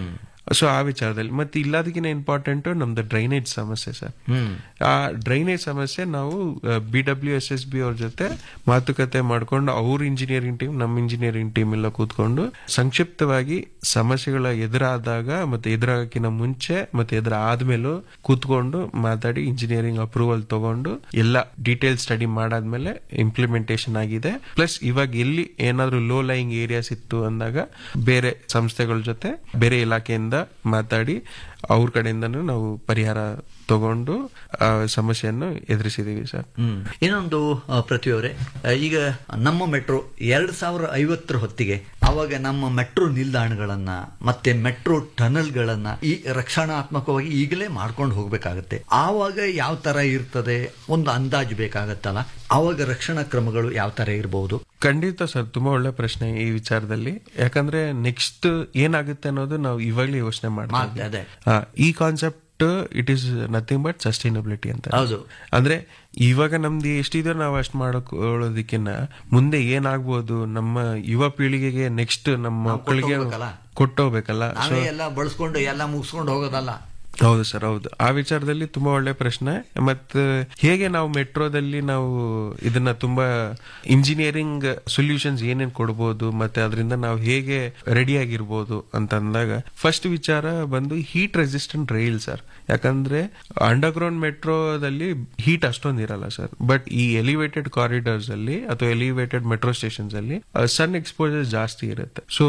ಸೊ ಆ ವಿಚಾರದಲ್ಲಿ ಮತ್ತೆ ಇಲ್ಲದಕ್ಕಿಂತ ಇಂಪಾರ್ಟೆಂಟ್ ನಮ್ದು ಡ್ರೈನೇಜ್ ಸಮಸ್ಯೆ ಸರ್ ಆ ಡ್ರೈನೇಜ್ ಸಮಸ್ಯೆ ನಾವು B W S S B ಅವ್ರ ಜೊತೆ ಮಾತುಕತೆ ಮಾಡ್ಕೊಂಡು ಅವ್ರ ಇಂಜಿನಿಯರಿಂಗ್ ಟೀಮ್ ನಮ್ಮ ಇಂಜಿನಿಯರಿಂಗ್ ಟೀಮ್ ಎಲ್ಲ ಕೂತ್ಕೊಂಡು ಸಂಕ್ಷಿಪ್ತವಾಗಿ ಸಮಸ್ಯೆಗಳ ಎದುರಾದಾಗ ಮತ್ತೆ ಎದುರಾಗಕ್ಕಿಂತ ಮುಂಚೆ ಮತ್ತೆ ಎದುರ ಆದ್ಮೇಲೂ ಕೂತ್ಕೊಂಡು ಮಾತಾಡಿ ಇಂಜಿನಿಯರಿಂಗ್ ಅಪ್ರೂವಲ್ ತಗೊಂಡು ಎಲ್ಲ ಡೀಟೇಲ್ ಸ್ಟಡಿ ಮಾಡಾದ್ಮೇಲೆ ಇಂಪ್ಲಿಮೆಂಟೇಶನ್ ಆಗಿದೆ ಪ್ಲಸ್ ಇವಾಗ ಎಲ್ಲಿ ಏನಾದ್ರೂ ಲೋ ಲೈಯಿಂಗ್ ಏರಿಯಾಸ್ ಇತ್ತು ಅಂದಾಗ ಬೇರೆ ಸಂಸ್ಥೆಗಳ ಜೊತೆ ಬೇರೆ ಇಲಾಖೆಯಿಂದ ಮಾತಾಡಿ ಅವ್ರ ಕಡೆಯಿಂದನೂ ನಾವು ಪರಿಹಾರ ತಗೊಂಡು ಆ ಸಮಸ್ಯೆಯನ್ನು ಎದುರಿಸಿದೀವಿ ಸರ್ ಹ್ಮ್ ಇನ್ನೊಂದು ಆ, ಪೃಥ್ವಿಯವರೇ ಆ, ಈಗ ನಮ್ಮ ಮೆಟ್ರೋ ಎರಡ್ ಸಾವಿರ ಐವತ್ತರ ಹೊತ್ತಿಗೆ ಅವಾಗ ನಮ್ಮ ಮೆಟ್ರೋ ನಿಲ್ದಾಣಗಳನ್ನ ಮತ್ತೆ ಮೆಟ್ರೋ ಟನಲ್ಗಳನ್ನ ಈ ರಕ್ಷಣಾತ್ಮಕವಾಗಿ ಈಗಲೇ ಮಾಡ್ಕೊಂಡು ಹೋಗ್ಬೇಕಾಗತ್ತೆ ಆವಾಗ ಯಾವ ತರ ಇರ್ತದೆ ಒಂದು ಅಂದಾಜು ಬೇಕಾಗತ್ತಲ್ಲ ಆವಾಗ ರಕ್ಷಣಾ ಕ್ರಮಗಳು ಯಾವ ತರ ಇರಬಹುದು ಖಂಡಿತ ಸರ್ ತುಂಬಾ ಒಳ್ಳೆ ಪ್ರಶ್ನೆ ಈ ವಿಚಾರದಲ್ಲಿ ಯಾಕಂದ್ರೆ ನೆಕ್ಸ್ಟ್ ಏನಾಗುತ್ತೆ ಅನ್ನೋದು ನಾವು ಇವಾಗಲೇ ಯೋಚನೆ ಮಾಡ್ತಾ ಮಾಡ್ತಾ ಇದೆ. ಈ concept it is nothing but sustainability ಅಂತ ಹೌದು. ಅಂದ್ರೆ ಇವಾಗ ನಮ್ದು ಎಷ್ಟಿದೆ ನಾವು ಅಷ್ಟು ಮಾಡ್ಕೊಳ್ಳೋದಕ್ಕಿಂತ ಮುಂದೆ ಏನಾಗ್ಬೋದು ನಮ್ಮ ಯುವ ಪೀಳಿಗೆಗೆ ನೆಕ್ಸ್ಟ್ ನಮ್ಮ ಮಕ್ಕಳಿಗೆ ಕೊಟ್ಟೋಗ್ಬೇಕಲ್ಲ? ಕೊಟ್ಟೋಗ್ಬೇಕಲ್ಲ ಸೊ ನಾವೇ ಎಲ್ಲ ಬಳಸ್ಕೊಂಡು ಎಲ್ಲ ಮುಗಿಸ್ಕೊಂಡು ಹೋಗೋದಲ್ಲ ಹೌದು ಸರ್ ಹೌದು ಆ ವಿಚಾರದಲ್ಲಿ ತುಂಬಾ ಒಳ್ಳೆ ಪ್ರಶ್ನೆ ಮತ್ತೆ ಹೇಗೆ ನಾವು ಮೆಟ್ರೋದಲ್ಲಿ ನಾವು ಇದನ್ನ ತುಂಬಾ ಇಂಜಿನಿಯರಿಂಗ್ ಸೊಲ್ಯೂಷನ್ಸ್ ಏನೇನ್ ಕೊಡ್ಬೋದು ಮತ್ತೆ ಅದರಿಂದ ನಾವು ಹೇಗೆ ರೆಡಿ ಆಗಿರ್ಬೋದು ಅಂತ ಅಂದಾಗ ಫಸ್ಟ್ ವಿಚಾರ ಬಂದು ಹೀಟ್ ರೆಸಿಸ್ಟೆಂಟ್ ರೈಲ್ ಸರ್ ಯಾಕಂದ್ರೆ ಅಂಡರ್ ಗ್ರೌಂಡ್ ಮೆಟ್ರೋದಲ್ಲಿ ಹೀಟ್ ಅಷ್ಟೊಂದು ಇರಲ್ಲ ಸರ್ ಬಟ್ ಈ ಎಲಿವೇಟೆಡ್ ಕಾರಿಡಾರ್ಸ್ ಅಲ್ಲಿ ಅಥವಾ ಎಲಿವೇಟೆಡ್ ಮೆಟ್ರೋ ಸ್ಟೇಷನ್ಸ್ ಅಲ್ಲಿ ಸನ್ ಎಕ್ಸ್ಪೋಜರ್ ಜಾಸ್ತಿ ಇರುತ್ತೆ ಸೊ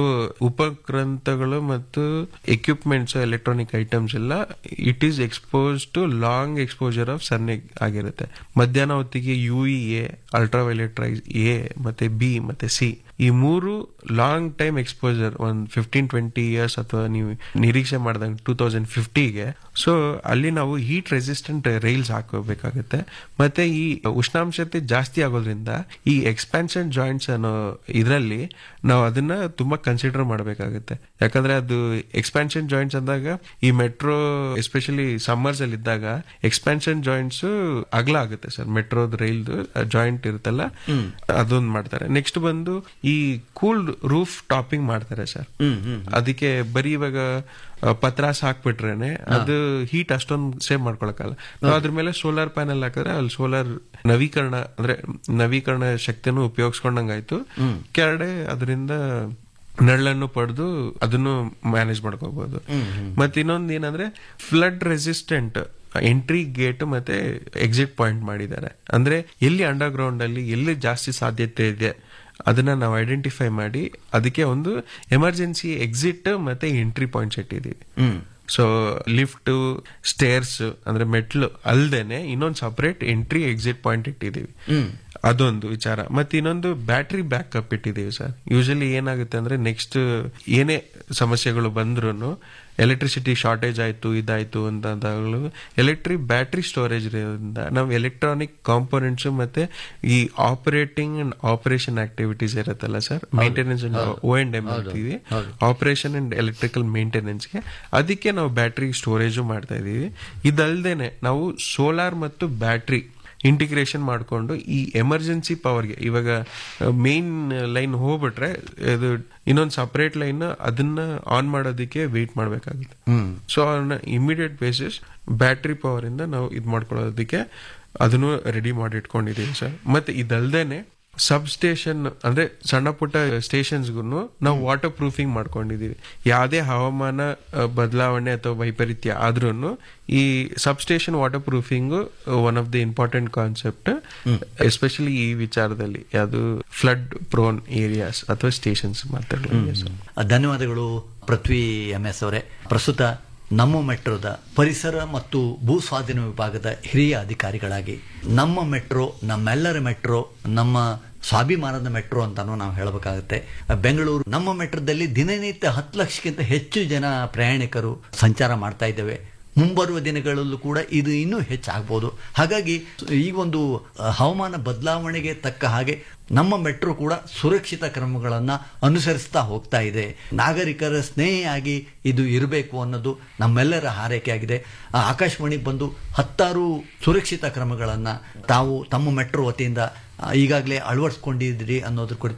ಉಪಗ್ರಂಥಗಳು ಮತ್ತು ಎಕ್ವಿಪ್ಮೆಂಟ್ಸ್ ಎಲೆಕ್ಟ್ರಾನಿಕ್ ಐಟಮ್ಸ್ ಎಲ್ಲ it is expose to long exposure of sun ಆಗಿರುತ್ತೆ ಮಧ್ಯಾಹ್ನ ಹೊತ್ತಿಗೆ U E A ultraviolet rays A ಮತ್ತೆ ಬಿ ಮತ್ತೆ ಸಿ ಈ ಮೂರು ಲಾಂಗ್ ಟೈಮ್ ಎಕ್ಸ್ಪೋಜರ್ ಒಂದ್ ಫಿಫ್ಟೀನ್ ಟ್ವೆಂಟಿ ಇಯರ್ಸ್ ಅಥವಾ ನೀವು ನಿರೀಕ್ಷೆ ಮಾಡಿದಂಗೆ ಟೂ ತೌಸಂಡ್ ಫಿಫ್ಟಿಗೆ ಸೊ ಅಲ್ಲಿ ನಾವು ಹೀಟ್ ರೆಸಿಸ್ಟೆಂಟ್ ರೈಲ್ಸ್ ಹಾಕೋಬೇಕಾಗುತ್ತೆ ಮತ್ತೆ ಈ ಉಷ್ಣಾಂಶತೆ ಜಾಸ್ತಿ ಆಗೋದ್ರಿಂದ ಈ ಎಕ್ಸ್ಪ್ಯಾನ್ಷನ್ ಜಾಯಿಂಟ್ಸ್ ಅನ್ನೋ ಇದರಲ್ಲಿ ನಾವು ಅದನ್ನ ತುಂಬಾ ಕನ್ಸಿಡರ್ ಮಾಡಬೇಕಾಗುತ್ತೆ ಯಾಕಂದ್ರೆ ಅದು ಎಕ್ಸ್ಪ್ಯಾನ್ಷನ್ ಜಾಯಿಂಟ್ಸ್ ಅಂದಾಗ ಈ ಮೆಟ್ರೋ ಎಸ್ಪೆಷಲಿ ಸಮ್ಮರ್ಸ್ ಅಲ್ಲಿ ಇದ್ದಾಗ ಎಕ್ಸ್ಪ್ಯಾನ್ಷನ್ ಜಾಯಿಂಟ್ಸ್ ಅಗಲ ಆಗುತ್ತೆ ಸರ್ ಮೆಟ್ರೋದ್ ರೈಲ್ದು ಜಾಯಿಂಟ್ ಇರುತ್ತಲ್ಲ ಅದೊಂದು ಮಾಡ್ತಾರೆ ನೆಕ್ಸ್ಟ್ ಬಂದು ಈ ಕೂಲ್ಡ್ ರೂಫ್ ಟಾಪಿಂಗ್ ಮಾಡ್ತಾರೆ ಸರ್ ಅದಕ್ಕೆ ಬರೀ ಇವಾಗ ಆ, ಪತ್ರಾಸ್ ಹಾಕ್ಬಿಟ್ರೇನೆ ಅದು ಹೀಟ್ ಅಷ್ಟೊಂದು ಸೇವ್ ಮಾಡ್ಕೊಳಕಲ್ಲ ನಾವು ಅದ್ರ ಮೇಲೆ ಸೋಲಾರ್ ಪ್ಯಾನೆಲ್ ಹಾಕಿದ್ರೆ ಅಲ್ಲಿ ಸೋಲಾರ್ ನವೀಕರಣ ಅಂದ್ರೆ ನವೀಕರಣ ಶಕ್ತಿಯನ್ನು ಉಪಯೋಗಿಸ್ಕೊಂಡಂಗಾಯ್ತು ಕೆರಡೆ ಅದರಿಂದ ನೆರಳನ್ನು ಪಡೆದು ಅದನ್ನು ಮ್ಯಾನೇಜ್ ಮಾಡ್ಕೋಬಹುದು ಮತ್ತೆ ಇನ್ನೊಂದು ಏನಂದ್ರೆ ಫ್ಲಡ್ ರೆಸಿಸ್ಟೆಂಟ್ ಎಂಟ್ರಿ ಗೇಟ್ ಮತ್ತೆ ಎಕ್ಸಿಟ್ ಪಾಯಿಂಟ್ ಮಾಡಿದ್ದಾರೆ ಅಂದ್ರೆ ಎಲ್ಲಿ ಅಂಡರ್ ಗ್ರೌಂಡ್ ಅಲ್ಲಿ ಎಲ್ಲಿ ಜಾಸ್ತಿ ಸಾಧ್ಯತೆ ಇದೆ ಅದನ್ನ ನಾವು ಐಡೆಂಟಿಫೈ ಮಾಡಿ ಅದಕ್ಕೆ ಒಂದು ಎಮರ್ಜೆನ್ಸಿ ಎಕ್ಸಿಟ್ ಮತ್ತೆ ಎಂಟ್ರಿ ಪಾಯಿಂಟ್ಸ್ ಇಟ್ಟಿದ್ದೀವಿ ಸೊ ಲಿಫ್ಟ್ ಸ್ಟೇರ್ಸ್ ಅಂದ್ರೆ ಮೆಟ್ಲು ಅಲ್ದೇನೆ ಇನ್ನೊಂದು ಸಪರೇಟ್ ಎಂಟ್ರಿ ಎಕ್ಸಿಟ್ ಪಾಯಿಂಟ್ ಇಟ್ಟಿದ್ದೀವಿ ಅದೊಂದು ವಿಚಾರ ಮತ್ತೆ ಇನ್ನೊಂದು ಬ್ಯಾಟ್ರಿ ಬ್ಯಾಕಪ್ ಇಟ್ಟಿದ್ದೀವಿ ಸರ್ ಯೂಶಲಿ ಏನಾಗುತ್ತೆ ಅಂದ್ರೆ ನೆಕ್ಸ್ಟ್ ಏನೇ ಸಮಸ್ಯೆಗಳು ಬಂದ್ರು ಎಲೆಕ್ಟ್ರಿಸಿಟಿ ಶಾರ್ಟೇಜ್ ಆಯ್ತು ಇದಾಯ್ತು ಅಂತಂದಾಗಲೂ ಎಲೆಕ್ಟ್ರಿಕ್ ಬ್ಯಾಟ್ರಿ ಸ್ಟೋರೇಜ್ ಇರೋದ್ರಿಂದ ನಾವು ಎಲೆಕ್ಟ್ರಾನಿಕ್ ಕಾಂಪೋನೆಂಟ್ಸ್ ಮತ್ತೆ ಈ ಆಪರೇಟಿಂಗ್ ಅಂಡ್ ಆಪರೇಷನ್ ಆಕ್ಟಿವಿಟೀಸ್ ಇರುತ್ತಲ್ಲ sir maintenance O and M ಅಂತೀವಿ ಆಪರೇಷನ್ ಅಂಡ್ ಎಲೆಕ್ಟ್ರಿಕಲ್ ಮೇಂಟೆನೆನ್ಸ್ಗೆ ಅದಕ್ಕೆ ನಾವು ಬ್ಯಾಟ್ರಿ ಸ್ಟೋರೇಜು ಮಾಡ್ತಾ ಇದೀವಿ ಇದಲ್ದೇನೆ ನಾವು ಸೋಲಾರ್ ಮತ್ತು ಬ್ಯಾಟ್ರಿ ಇಂಟಿಗ್ರೇಷನ್ ಮಾಡಿಕೊಂಡು ಈ ಎಮರ್ಜೆನ್ಸಿ ಪವರ್ಗೆ ಇವಾಗ ಮೇನ್ ಲೈನ್ ಹೋಗ್ಬಿಟ್ರೆ ಇದು ಇನ್ನೊಂದು ಸಪರೇಟ್ ಲೈನ್ ಅದನ್ನ ಆನ್ ಮಾಡೋದಕ್ಕೆ ವೇಟ್ ಮಾಡಬೇಕಾಗುತ್ತೆ so immediate basis battery power ಇಂದ ನಾವು ಇದು ಮಾಡ್ಕೊಳ್ಳೋದಕ್ಕೆ ಅದನ್ನು ರೆಡಿ ಮಾಡಿ ಇಟ್ಕೊಂಡಿದ್ದೀವಿ ಸರ್ ಮತ್ತೆ ಇದಲ್ದೇನೆ ಸಬ್ ಸ್ಟೇಷನ್ ಅಂದ್ರೆ ಸಣ್ಣ ಪುಟ್ಟ ಸ್ಟೇಷನ್ಸ್ಗೂ ನಾವು ವಾಟರ್ ಪ್ರೂಫಿಂಗ್ ಮಾಡ್ಕೊಂಡಿದೀವಿ ಯಾವುದೇ ಹವಾಮಾನ ಆ, ಬದಲಾವಣೆ ಅಥವಾ ವೈಪರೀತ್ಯ ಆದ್ರೂ ಈ sub station water proofing one of the important concept especially ಈ ವಿಚಾರದಲ್ಲಿ ಯಾವುದು ಫ್ಲಡ್ ಪ್ರೋನ್ ಏರಿಯಾಸ್ ಅಥವಾ ಸ್ಟೇಷನ್ಸ್ ಮಾತಾಡೋದು ಸರ್ ಧನ್ಯವಾದಗಳು ಪೃಥ್ವಿ ಎಂ ಎಸ್ ಅವರೇ ಪ್ರಸ್ತುತ ನಮ್ಮ ಮೆಟ್ರೋದ ಪರಿಸರ ಮತ್ತು ಭೂ ಸ್ವಾಧೀನ ವಿಭಾಗದ ಹಿರಿಯ ಅಧಿಕಾರಿಗಳಾಗಿ ನಮ್ಮ ಮೆಟ್ರೋ ನಮ್ಮೆಲ್ಲರ ಮೆಟ್ರೋ ನಮ್ಮ ಸ್ವಾಭಿಮಾನದ ಮೆಟ್ರೋ ಅಂತಾನು ನಾವು ಹೇಳಬೇಕಾಗುತ್ತೆ ಬೆಂಗಳೂರು ನಮ್ಮ ಮೆಟ್ರೋದಲ್ಲಿ ದಿನನಿತ್ಯ ಹತ್ತು ಲಕ್ಷಕ್ಕಿಂತ ಹೆಚ್ಚು ಜನ ಪ್ರಯಾಣಿಕರು ಸಂಚಾರ ಮಾಡ್ತಾ ಇದ್ದೇವೆ ಮುಂಬರುವ ದಿನಗಳಲ್ಲೂ ಕೂಡ ಇದು ಇನ್ನೂ ಹೆಚ್ಚಾಗ್ಬೋದು ಹಾಗಾಗಿ ಈ ಒಂದು ಅಹ್, ಹವಾಮಾನ ಬದಲಾವಣೆಗೆ ತಕ್ಕ ಹಾಗೆ ನಮ್ಮ ಮೆಟ್ರೋ ಕೂಡ ಸುರಕ್ಷಿತ ಕ್ರಮಗಳನ್ನು ಅನುಸರಿಸ್ತಾ ಹೋಗ್ತಾ ಇದೆ ನಾಗರಿಕರ ಸ್ನೇಹಿಯಾಗಿ ಇದು ಇರಬೇಕು ಅನ್ನೋದು ನಮ್ಮೆಲ್ಲರ ಹಾರೈಕೆಯಾಗಿದೆ ಆ, ಆಕಾಶವಾಣಿಗೆ ಬಂದು ಹತ್ತಾರು ಸುರಕ್ಷಿತ ಕ್ರಮಗಳನ್ನು ತಾವು ತಮ್ಮ ಮೆಟ್ರೋ ವತಿಯಿಂದ ಆ, ಈಗಾಗಲೇ ಅಳವಡಿಸ್ಕೊಂಡಿದ್ದೀರಿ ಅನ್ನೋದ್ರ ಕುರಿತು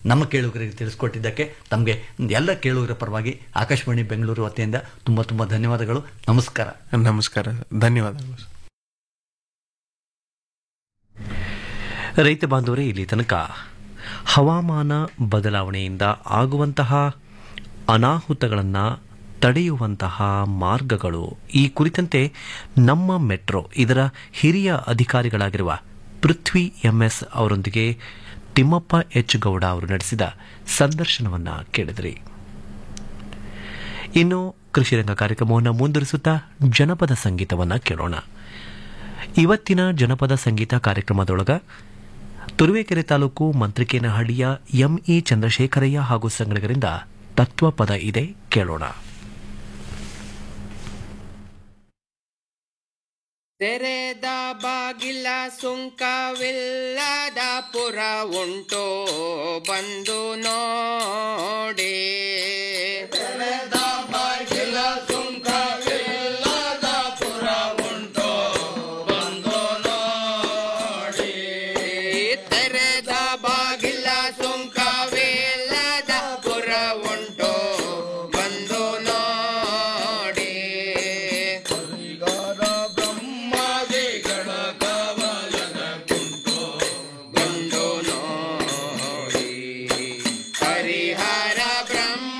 ನಮ್ಮ ಕೇಳುಗರಿಗೆ ತಿಳಿಸ್ಕೊಟ್ಟಿದ್ದಕ್ಕೆ ತಮಗೆ ಎಲ್ಲ ಕೇಳುಗರ ಪರವಾಗಿ ಆಕಾಶವಾಣಿ ಬೆಂಗಳೂರು ವತಿಯಿಂದ ತುಂಬ ತುಂಬ ಧನ್ಯವಾದಗಳು ನಮಸ್ಕಾರ ನಮಸ್ಕಾರ ಧನ್ಯವಾದಗಳು ರೈತ ಬಾಂಧವರೇ ಇಲ್ಲಿ ತನಕ ಹವಾಮಾನ ಬದಲಾವಣೆಯಿಂದ ಆಗುವಂತಹ ಅನಾಹುತಗಳನ್ನು ತಡೆಯುವಂತಹ ಮಾರ್ಗಗಳು ಈ ಕುರಿತಂತೆ ನಮ್ಮ ಮೆಟ್ರೋ ಇದರ ಹಿರಿಯ ಅಧಿಕಾರಿಗಳಾಗಿರುವ ಪೃಥ್ವಿ ಎಂಎಸ್ ಅವರೊಂದಿಗೆ ತಿಮ್ಮಪ್ಪ ಎಚ್ ಗೌಡ ಅವರು ನಡೆಸಿದ ಸಂದರ್ಶನವನ್ನು ಕೇಳಿದ್ರಿ ಇನ್ನು ಕೃಷಿರಂಗ ಕಾರ್ಯಕ್ರಮವನ್ನು ಮುಂದುವರಿಸುತ್ತಾ ಜನಪದ ಸಂಗೀತವನ್ನು ಕೇಳೋಣ ಇವತ್ತಿನ ಜನಪದ ಸಂಗೀತ ಕಾರ್ಯಕ್ರಮದೊಳಗ ತುರುವೇಕೆರೆ ತಾಲೂಕು ಮಂತ್ರಿಕೇನಹಳ್ಳಿಯ ಎಂಇ ಚಂದ್ರಶೇಖರಯ್ಯ ಹಾಗೂ ಸಂಗಡಿಗರಿಂದ ತತ್ವಪದ ಇದೆ ಕೇಳೋಣ ತೆರೆದ ಬಾಗಿಲ ಸುಂಕವಿಲ್ಲದ ಪುರ ಉಂಟು ಬಂದು ನೋಡಿ ತೆರೆದ ಬಾಗಿಲ ಸುಂಕವಿಲ್ಲದ ಪುರ ಉಂಟು ಬಂದು ನೋಡಿ ತೆರೆದ ಬಾಗಿಲ ಸುಂಕವಿಲ್ಲದ ಪುರ ಉಂಟು ಬಂದು ನೋಡಿ ಬ್ರಹ್ಮಾದಿಗಳ ಕವಲದ ಕುಂಟು ಬಂದು ನೋಡಿ ಹರಿಹರ ಬ್ರಹ್ಮ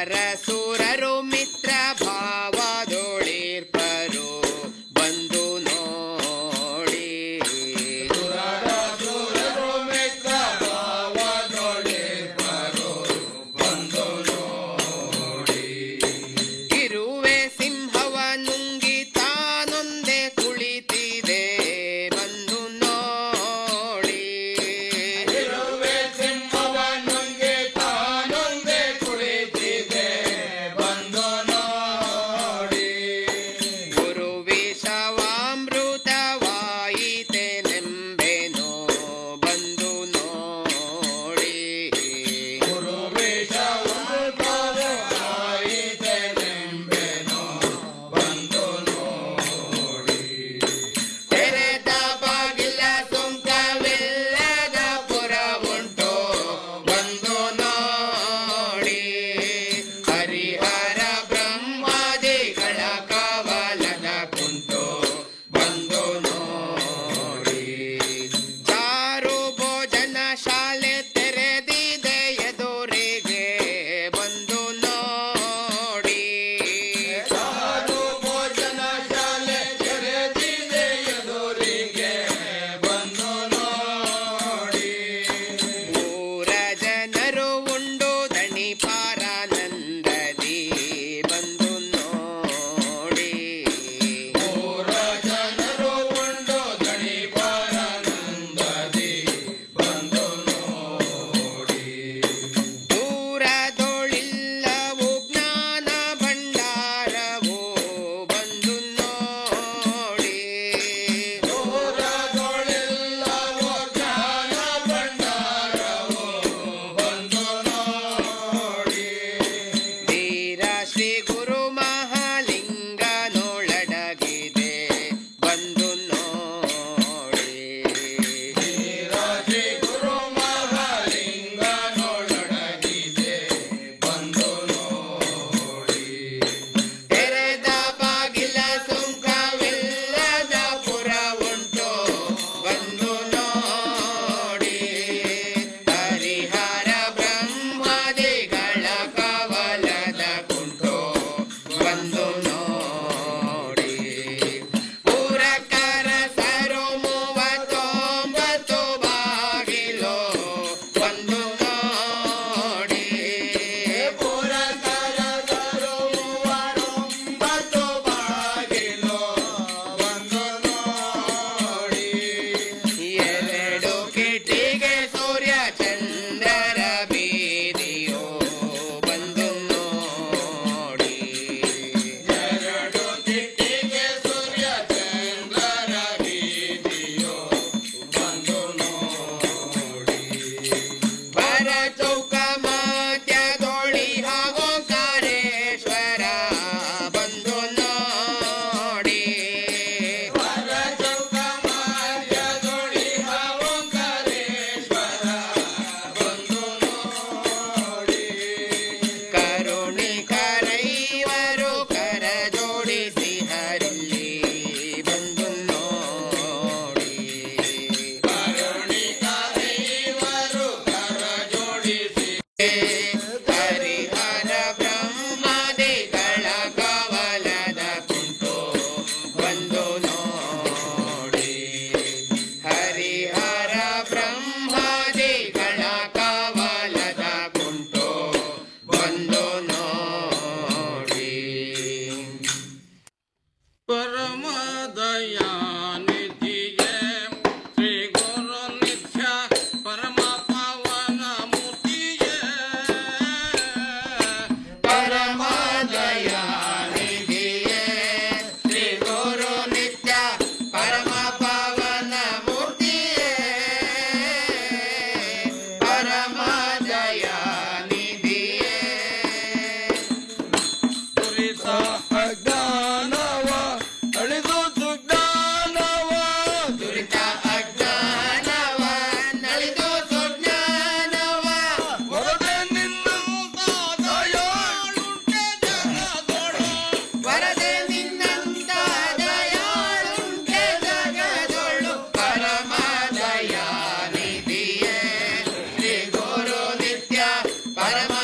ಅರಸು